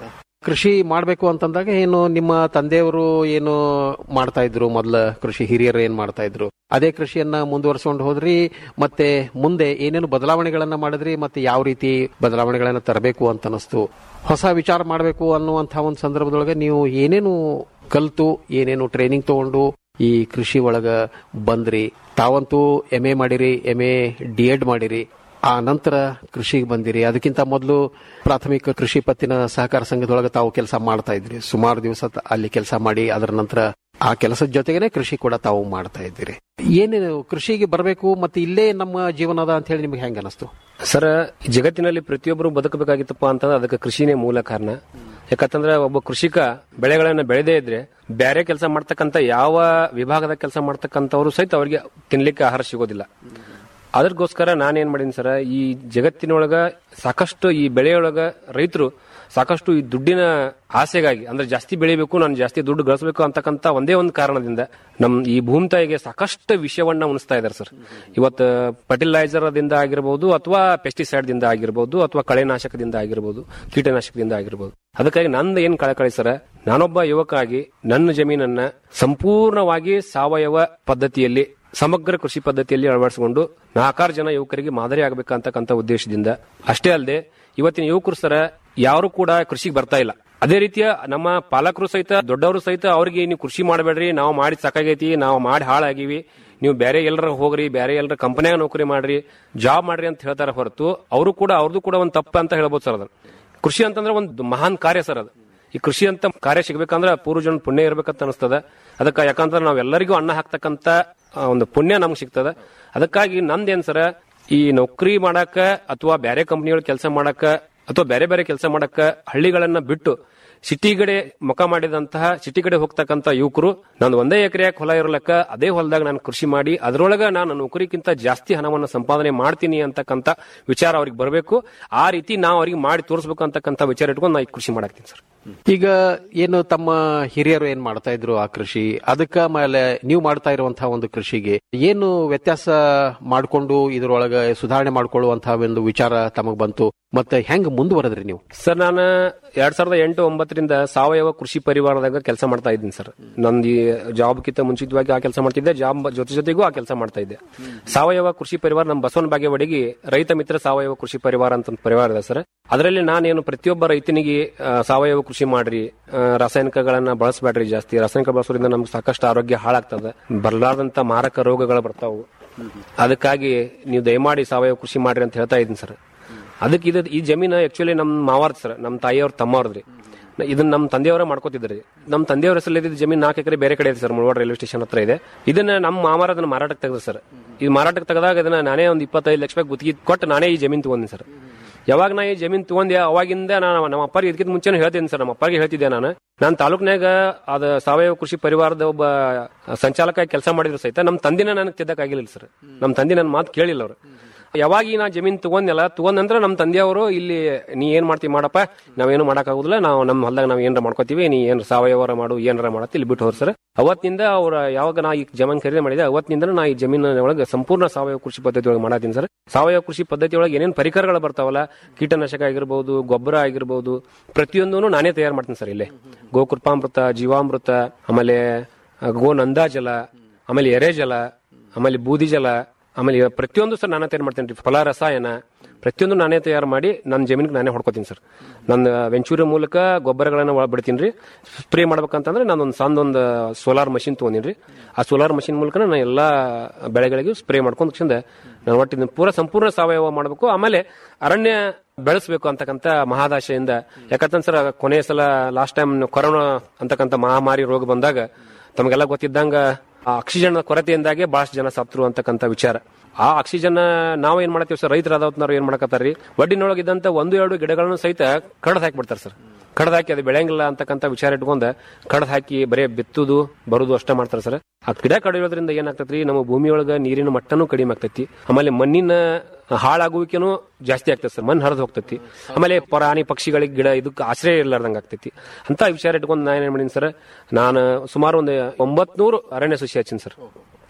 ಕೃಷಿ ಮಾಡಬೇಕು ಅಂತಂದಾಗ ಏನು ನಿಮ್ಮ ತಂದೆಯವರು ಏನು ಮಾಡ್ತಾ ಇದ್ರು ಮೊದಲ ಕೃಷಿ ಹಿರಿಯರು ಏನ್ ಮಾಡ್ತಾ ಇದ್ರು ಅದೇ ಕೃಷಿಯನ್ನ ಮುಂದುವರ್ಸ್ಕೊಂಡು ಹೋದ್ರಿ ಮತ್ತೆ ಮುಂದೆ ಏನೇನು ಬದಲಾವಣೆಗಳನ್ನ ಮಾಡಿದ್ರಿ ಮತ್ತೆ ಯಾವ ರೀತಿ ಬದಲಾವಣೆಗಳನ್ನ ತರಬೇಕು ಅಂತ ಅನಿಸ್ತು ಹೊಸ ವಿಚಾರ ಮಾಡಬೇಕು ಅನ್ನುವಂತಹ ಒಂದು ಸಂದರ್ಭದೊಳಗೆ ನೀವು ಏನೇನು ಕಲ್ತು ಏನೇನು ಟ್ರೈನಿಂಗ್ ತಗೊಂಡು ಈ ಕೃಷಿ ಒಳಗ ಬಂದ್ರಿ ತಾವಂತೂ ಎಂ ಎ ಮಾಡಿರಿ ಎಂ ಎ ಡಿ ಎಡ್ ಮಾಡಿರಿ ಆ ನಂತರ ಕೃಷಿಗೆ ಬಂದಿರಿ ಅದಕ್ಕಿಂತ ಮೊದಲು ಪ್ರಾಥಮಿಕ ಕೃಷಿ ಪತ್ತಿನ ಸಹಕಾರ ಸಂಘದೊಳಗೆ ತಾವು ಕೆಲಸ ಮಾಡ್ತಾ ಇದ್ರಿ ಸುಮಾರು ದಿವಸ ತ- ಅಲ್ಲಿ ಕೆಲಸ ಮಾಡಿ ಅದರ ನಂತರ ಆ ಕೆಲಸದ ಜೊತೆಗೇನೆ ಕೃಷಿ ಕೂಡ ತಾವು ಮಾಡ್ತಾ ಇದ್ದೀರಿ ಏನೇನು ಕೃಷಿಗೆ ಬರಬೇಕು ಮತ್ತೆ ಇಲ್ಲೇ ನಮ್ಮ ಜೀವನ ಅದ ಅಂತ ಹೇಳಿ ನಿಮ್ಗೆ ಹೆಂಗ ಅನಿಸ್ತು ಸರ್ ಜಗತ್ತಿನಲ್ಲಿ ಪ್ರತಿಯೊಬ್ಬರು ಬದುಕಬೇಕಾಗಿತ್ತಪ್ಪ ಅಂತಂದ್ರೆ ಅದಕ್ಕೆ ಕೃಷಿನೇ ಮೂಲ ಕಾರಣ ಯಾಕಂತಂದ್ರೆ ಒಬ್ಬ ಕೃಷಿಕ ಬೆಳೆಗಳನ್ನ ಬೆಳೆದೇ ಇದ್ರೆ ಬೇರೆ ಕೆಲಸ ಮಾಡ್ತಕ್ಕಂತ ಯಾವ ವಿಭಾಗದ ಕೆಲಸ ಮಾಡ್ತಕ್ಕಂಥವ್ರು ಸಹಿತ ಅವರಿಗೆ ತಿನ್ಲಿಕ್ಕೆ ಆಹಾರ ಸಿಗೋದಿಲ್ಲ ಅದಕ್ಕೋಸ್ಕರ ನಾನೇನ್ ಮಾಡೀನಿ ಸರ್ ಈ ಜಗತ್ತಿನೊಳಗ ಸಾಕಷ್ಟು ಈ ಬೆಳೆಯೊಳಗ ರೈತರು ಸಾಕಷ್ಟು ಈ ದುಡ್ಡಿನ ಆಸೆಗಾಗಿ ಅಂದ್ರೆ ಜಾಸ್ತಿ ಬೆಳಿಬೇಕು ನಾನು ಜಾಸ್ತಿ ದುಡ್ಡು ಗಳಿಸಬೇಕು ಅಂತಕ್ಕಂತ ಒಂದೇ ಒಂದು ಕಾರಣದಿಂದ ನಮ್ ಈ ಭೂಮಿ ತಾಯಿಗೆ ಸಾಕಷ್ಟು ವಿಷಯವನ್ನ ಉಣಿಸ್ತಾ ಇದ್ದಾರೆ ಸರ್ ಇವತ್ತು ಫರ್ಟಿಲೈಸರ್ ದಿಂದ ಆಗಿರ್ಬೋದು ಅಥವಾ ಪೆಸ್ಟಿಸೈಡ್ ದಿಂದ ಆಗಿರ್ಬೋದು ಅಥವಾ ಕಳೆನಾಶಕದಿಂದ ಆಗಿರ್ಬೋದು ಕೀಟನಾಶಕದಿಂದ ಆಗಿರ್ಬೋದು ಅದಕ್ಕಾಗಿ ನಂದು ಏನ್ ಕಳಕಳಿ ಸರ್ ನಾನೊಬ್ಬ ಯುವಕ ಆಗಿ ನನ್ನ ಜಮೀನನ್ನ ಸಂಪೂರ್ಣವಾಗಿ ಸಾವಯವ ಪದ್ಧತಿಯಲ್ಲಿ ಸಮಗ್ರ ಕೃಷಿ ಪದ್ಧತಿಯಲ್ಲಿ ಅಳವಡಿಸಿಕೊಂಡು ನಾಲ್ಕಾರು ಜನ ಯುವಕರಿಗೆ ಮಾದರಿ ಆಗಬೇಕಂತಕ್ಕಂಥ ಉದ್ದೇಶದಿಂದ ಅಷ್ಟೇ ಅಲ್ಲದೆ ಇವತ್ತಿನ ಯುವಕರು ಸರ ಯಾರು ಕೂಡ ಕೃಷಿಗೆ ಬರ್ತಾ ಇಲ್ಲ ಅದೇ ರೀತಿಯ ನಮ್ಮ ಪಾಲಕರು ಸಹಿತ ದೊಡ್ಡವರು ಸಹಿತ ಅವ್ರಿಗೆ ನೀವು ಕೃಷಿ ಮಾಡಬೇಡ್ರಿ ನಾವು ಮಾಡಿ ಸಾಕಾಗೈತಿ ನಾವು ಮಾಡಿ ಹಾಳಾಗಿವಿ ನೀವು ಬೇರೆ ಎಲ್ಲರ ಹೋಗ್ರಿ ಬೇರೆ ಎಲ್ಲರ ಕಂಪನಿಯಾಗ ನೌಕರಿ ಮಾಡ್ರಿ ಜಾಬ್ ಮಾಡ್ರಿ ಅಂತ ಹೇಳ್ತಾರೆ ಹೊರತು ಅವರು ಕೂಡ ಅವ್ರದ್ದು ಕೂಡ ಒಂದು ತಪ್ಪು ಅಂತ ಹೇಳ್ಬೋದು ಸರ್ ಅದನ್ನ ಕೃಷಿ ಅಂತಂದ್ರೆ ಒಂದು ಮಹಾನ್ ಕಾರ್ಯ ಸರ್ ಅದು ಈ ಕೃಷಿ ಅಂತ ಕಾರ್ಯ ಸಿಗ್ಬೇಕಂದ್ರೆ ಪೂರ್ವಜನ ಪುಣ್ಯ ಇರ್ಬೇಕಂತ ಅನಿಸ್ತದ ಅದಕ್ಕೆ ಯಾಕಂದ್ರೆ ನಾವೆಲ್ಲರಿಗೂ ಅನ್ನ ಹಾಕ್ತಕ್ಕಂತ ಆ, ಒಂದು ಪುಣ್ಯ ನಮ್ಗೆ ಸಿಗ್ತದ ಅದಕ್ಕಾಗಿ ನಂದೇನ್ ಸರ ಈ ನೌಕರಿ ಮಾಡಾಕ ಅಥವಾ ಬೇರೆ ಕಂಪನಿಗಳು ಕೆಲಸ ಮಾಡಾಕ ಅಥವಾ ಬೇರೆ ಬೇರೆ ಕೆಲಸ ಮಾಡಾಕ ಹಳ್ಳಿಗಳನ್ನ ಬಿಟ್ಟು ಸಿಟಿ ಕಡೆ ಮುಖ ಮಾಡಿದಂತಹ ಸಿಟಿ ಕಡೆ ಹೋಗ್ತಕ್ಕಂತ ಯುವಕರು ನಾನು ಒಂದೇ ಎಕರೆ ಹೊಲ ಇರಲಕ್ಕ ಅದೇ ಹೊಲದಾಗ ನಾನು ಕೃಷಿ ಮಾಡಿ ಅದರೊಳಗ ನಾನು ನೌಕರಿಗಿಂತ ಜಾಸ್ತಿ ಹಣವನ್ನು ಸಂಪಾದನೆ ಮಾಡ್ತೀನಿ ಅಂತಕ್ಕಂತ ವಿಚಾರ ಅವ್ರಿಗೆ ಬರಬೇಕು ಆ ರೀತಿ ನಾವು ಅವ್ರಿಗೆ ಮಾಡಿ ತೋರಿಸ್ಬೇಕು ಅಂತಕ್ಕಂತ ವಿಚಾರ ಇಟ್ಕೊಂಡು ನಾ ಈ ಕೃಷಿ ಮಾಡಾಕ್ತೀನಿ ಸರ್ ಈಗ ಏನು ತಮ್ಮ ಹಿರಿಯರು ಏನ್ ಮಾಡ್ತಾ ಇದ್ರು ಆ ಕೃಷಿ ಅದಕ್ಕ ಮೇಲೆ ನೀವು ಮಾಡ್ತಾ ಇರುವಂತಹ ಒಂದು ಕೃಷಿಗೆ ಏನು ವ್ಯತ್ಯಾಸ ಮಾಡಿಕೊಂಡು ಇದರೊಳಗೆ ಸುಧಾರಣೆ ಮಾಡ್ಕೊಳ್ಳುವಂತಹ ಒಂದು ವಿಚಾರ ತಮಗ್ ಬಂತು ಮತ್ತೆ ಹೆಂಗ್ ಮುಂದುವರೆದ್ರಿ ನೀವು ಸರ್ ನಾನು ಎರಡ್ ಸಾವಿರದ ಎಂಟು ಒಂಬತ್ತರಿಂದ ಸಾವಯವ ಕೃಷಿ ಪರಿವಾರದಾಗ ಕೆಲಸ ಮಾಡ್ತಾ ಇದ್ದೀನಿ ಸರ್ ನಂದು ಈ ಜಾಬ್ಗಿಂತ ಮುಂಚಿತವಾಗಿ ಆ ಕೆಲಸ ಮಾಡ್ತಿದ್ದೆ ಜಾಬ್ ಜೊತೆ ಜೊತೆಗೂ ಆ ಕೆಲಸ ಮಾಡ್ತಾ ಇದ್ದೆ ಸಾವಯವ ಕೃಷಿ ಪರಿವಾರ ನಮ್ಮ ಬಸವನ ಬಾಗೇವಾಡಿಗೆ ರೈತ ಮಿತ್ರ ಸಾವಯವ ಕೃಷಿ ಪರಿವಾರ ಅಂತ ಒಂದು ಪರಿವಾರ ಇದೆ ಸರ್ ಅದರಲ್ಲಿ ನಾನೇನು ಪ್ರತಿಯೊಬ್ಬ ರೈತನಿಗೆ ಆ, ಸಾವಯವ ಕೃಷಿ ಮಾಡ್ರಿ ಆ, ರಾಸಾಯನಿಕಗಳನ್ನ ಬಳಸಬೇಡ್ರಿ ಜಾಸ್ತಿ ರಾಸಾಯನಿಕ ಬಳಸೋದ್ರಿಂದ ನಮ್ಗೆ ಸಾಕಷ್ಟು ಆರೋಗ್ಯ ಹಾಳಾಗ್ತದೆ ಬರಲಾರ್ದಂತ ಮಾರಕ ರೋಗಗಳು ಬರ್ತಾವು ಅದಕ್ಕಾಗಿ ನೀವು ದಯಮಾಡಿ ಸಾವಯವ ಕೃಷಿ ಮಾಡ್ರಿ ಅಂತ ಹೇಳ್ತಾ ಇದ್ದೀನಿ ಸರ್ ಅದಕ್ಕೆ ಇದು ಈ ಜಮೀನು ಆಕ್ಚುಲಿ ನಮ್ಮ ಮಾವಾರ್ದ ಸರ್ ನಮ್ಮ ತಾಯಿಯವ್ರ ತಮ್ಮವ್ರದ್ರಿ ನ- ಇದನ್ನ ನಮ್ಮ ತಂದೆಯವರೇ ಮಾಡ್ಕೋತಿದ್ರಿ ನಮ್ಮ ತಂದೆಯವ್ರ ಹೆಸರಲ್ಲಿ ಇದ್ದಿದ್ದ ಜಮೀನು ನಾಲ್ಕು ಎಕರೆ ಬೇರೆ ಕಡೆ ಇದೆ ಸರ್ ಮುಳವಾಡ ರೈಲ್ವೆ ಸ್ಟೇಷನ್ ಹತ್ರ ಇದೆ ಇದನ್ನ ನಮ್ಮ ಮಾಮಾರ ಅದನ್ನ ಮಾರಾಟಕ್ಕೆ ತೆಗೆದ ಸರ್ ಈ ಮಾರಾಟಕ್ಕೆ ತೆಗೆದಾಗ ಇದನ್ನ ನಾನೇ ಒಂದು ಇಪ್ಪತ್ತೈದು ಲಕ್ಷ ರೂಪಾಯಿ ಗುತ್ತಿಗೆ ಕೊಟ್ಟು ನಾನೇ ಈ ಜಮೀನು ತಗೊಂಡಿನಿ ಸರ್ ಯಾವಾಗ ನಾ ಈ ಜಮೀನು ತಗೊಂಡೆ ಅವಾಗಿಂದ ನಾನು ನಮ್ಮ ಅಪ್ಪರಿಗೆ ಇದಕ್ಕಿಂತ ಮುಂಚೆನೂ ಹೇಳ್ತೀನಿ ಸರ್ ನಮ್ಮ ಅಪ್ಪರಿಗೆ ಹೇಳ್ತಿದ್ದೆ ನಾನು ನಾನು ತಾಲೂಕ್ನಾಗ ಅದ ಸಾವಯವ ಕೃಷಿ ಪರಿವಾರದ ಒಬ್ಬ ಸಂಚಾಲಕ ಕೆಲಸ ಮಾಡಿದ್ರು ಸಹಿತ ನಮ್ಮ ತಂದಿನ ನನಗೆ ತಿದ್ದಕ್ಕಾಗಿಲ್ಲ ಸರ್ ನಮ್ಮ ತಂದೆ ನನ್ನ ಮಾತು ಕೇಳಿಲ್ಲ ಅವರು ಯಾವಾಗ ಈ ನಾ ಜಮೀನ್ ತಗೊಂಡೆಲ್ಲ ತಗೊಂಡ್ ನಂತರ ನಮ್ಮ ತಂದೆಯವರು ಇಲ್ಲಿ ನೀ ಏನ್ ಮಾಡ್ತೀವಿ ಮಾಡಪ್ಪ ನಾವೇನು ಮಾಡಕ್ಕಾಗುದಿಲ್ಲ ನಾವು ನಮ್ಮ ಹೊಲದಾಗ ನಾವ್ ಏನಾರ ಮಾಡ್ಕೋತೀವಿ ನೀ ಏನ್ ಸಾವಯವ ಮಾಡು ಏನಾರ ಮಾಡತ್ತಿ ಇಲ್ಲಿ ಬಿಟ್ಟು ಹೋರ್ ಸರ್ ಅವತ್ತಿನಿಂದ ಅವ್ರ ಯಾವಾಗ ನಾ ಈ ಜಮೀನ್ ಖರೀದಿ ಮಾಡಿದೆ ಅವತ್ತಿನಿಂದ ನಾ ಈ ಜಮೀನಿನ ಒಳಗೆ ಸಂಪೂರ್ಣ ಸಾವಯವ ಕೃಷಿ ಪದ್ಧತಿ ಒಳಗೆ ಮಾಡತ್ತೀನಿ ಸರ್ ಸಾವಯವ ಕೃಷಿ ಪದ್ಧತಿ ಒಳಗೆ ಏನೇನು ಪರಿಕರಗಳು ಬರ್ತಾವಲ್ಲ ಕೀಟನಾಶಕ ಆಗಿರ್ಬೋದು ಗೊಬ್ಬರ ಆಗಿರ್ಬೋದು ಪ್ರತಿಯೊಂದೂ ನಾನೇ ತಯಾರು ಮಾಡ್ತೀನಿ ಸರ್ ಇಲ್ಲೇ ಗೋಕೃಪಾಮೃತ ಜೀವಾಮೃತ ಆಮೇಲೆ ಆ, ಗೋ ನಂದಾಜಲ ಆಮೇಲೆ ಎರೆಜಲ ಆಮೇಲೆ ಬೂದಿ ಜಲ ಆಮೇಲೆ ಪ್ರತಿಯೊಂದು ಸರ್ ನಾನೇ ತಯಾರು ಮಾಡ್ತೇನೆ ರೀ ಫಲ ರಸಾಯನ ಪ್ರತಿಯೊಂದು ನಾನೇ ತಯಾರು ಮಾಡಿ ನನ್ನ ಜಮೀನಿಗೆ ನಾನೇ ಹೊಡ್ಕೋತೀನಿ ಸರ್ ನನ್ನ ವೆಂಚೂರಿ ಮೂಲಕ ಗೊಬ್ಬರಗಳನ್ನು ಒಳ ಬಿಡ್ತೀನಿ ರೀ ಸ್ಪ್ರೇ ಮಾಡ್ಬೇಕಂತಂದ್ರೆ ನಾನೊಂದು ಸಣ್ಣದೊಂದು ಸೋಲಾರ್ ಮಷಿನ್ ತೊಗೊಂಡಿನಿ ರೀ ಆ ಸೋಲಾರ್ ಮಷಿನ್ ಮೂಲಕ ನಾನು ಎಲ್ಲ ಬೆಳೆಗಳಿಗೂ ಸ್ಪ್ರೇ ಮಾಡ್ಕೊಂಡು ಕ್ಷಣ ನಾನು ಒಟ್ಟಿನ ಪೂರ ಸಂಪೂರ್ಣ ಸಾವಯವ ಮಾಡಬೇಕು ಆಮೇಲೆ ಅರಣ್ಯ ಬೆಳೆಸಬೇಕು ಅಂತಕ್ಕಂಥ ಮಹಾದಾಶೆಯಿಂದ ಯಾಕಂತಂದ್ರೆ ಸರ್ ಕೊನೆಯ ಸಲ ಲಾಸ್ಟ್ ಟೈಮ್ ಕೊರೋನಾ ಅಂತಕ್ಕಂಥ ಮಹಾಮಾರಿ ರೋಗ ಬಂದಾಗ ತಮಗೆಲ್ಲ ಗೊತ್ತಿದ್ದಂಗ ಆ ಆಕ್ಸಿಜನ್ ಕೊರತೆಯಿಂದಾಗೆ ಬಹಳಷ್ಟು ಜನ ಸತ್ರು ಅಂತಕ್ಕಂಥ ವಿಚಾರ ಆ ಆಕ್ಸಿಜನ್ ನಾವ್ ಏನ್ ಮಾಡ್ತೀವಿ ಸರ್ ರೈತರಾದವ್ರು ಏನ್ ಮಾಡಕತ್ತಾರ್ರಿ ಒಡ್ಡಿನೊಳಗಿದ್ದಂತ ಒಂದು ಎರಡು ಗಿಡಗಳನ್ನು ಸಹಿತ ಕಡ್ದು ಹಾಕಿಬಿಡ್ತಾರೆ ಸರ್ ಕಡ್ದು ಹಾಕಿ ಅದು ಬೆಳೆಯಂಗಿಲ್ಲ ಅಂತಕ್ಕಂಥ ವಿಚಾರ ಇಟ್ಕೊಂಡ ಕಡ್ದು ಹಾಕಿ ಬರೇ ಬಿತ್ತುದು ಬರುದು ಅಷ್ಟೇ ಮಾಡ್ತಾರೆ ಸರ್ ಆ ಗಿಡ ಕಡಿಯೋದ್ರಿಂದ ಏನಾಗ್ತೈತ್ರಿ ನಮ್ಮ ಭೂಮಿಯೊಳಗ ನೀರಿನ ಮಟ್ಟನೂ ಕಡಿಮೆ ಆಗ್ತೈತಿ ಆಮೇಲೆ ಮಣ್ಣಿನ ಹಾಳಾಗುವಿಕೆನೂ ಜಾಸ್ತಿ ಆಗ್ತೈತೆ ಸರ್ ಮಣ್ಣು ಹರಿದು ಹೋಗ್ತೈತಿ ಆಮೇಲೆ ಪ್ರಾಣಿ ಪಕ್ಷಿಗಳಿಗೆ ಗಿಡ ಇದಕ್ಕೆ ಆಶ್ರಯ ಇರ್ಲಾರ್ದಂಗ ಆಗ್ತೈತಿ ಅಂತ ವಿಚಾರ ಇಟ್ಕೊಂಡು ನಾನು ಏನ್ ಮಾಡೀನಿ ಸರ್ ನಾನು ಸುಮಾರು ಒಂದು ಒಂಬತ್ನೂರು ಅರಣ್ಯ ಸಸಿ ಹಚ್ಚಿನಿ ಸರ್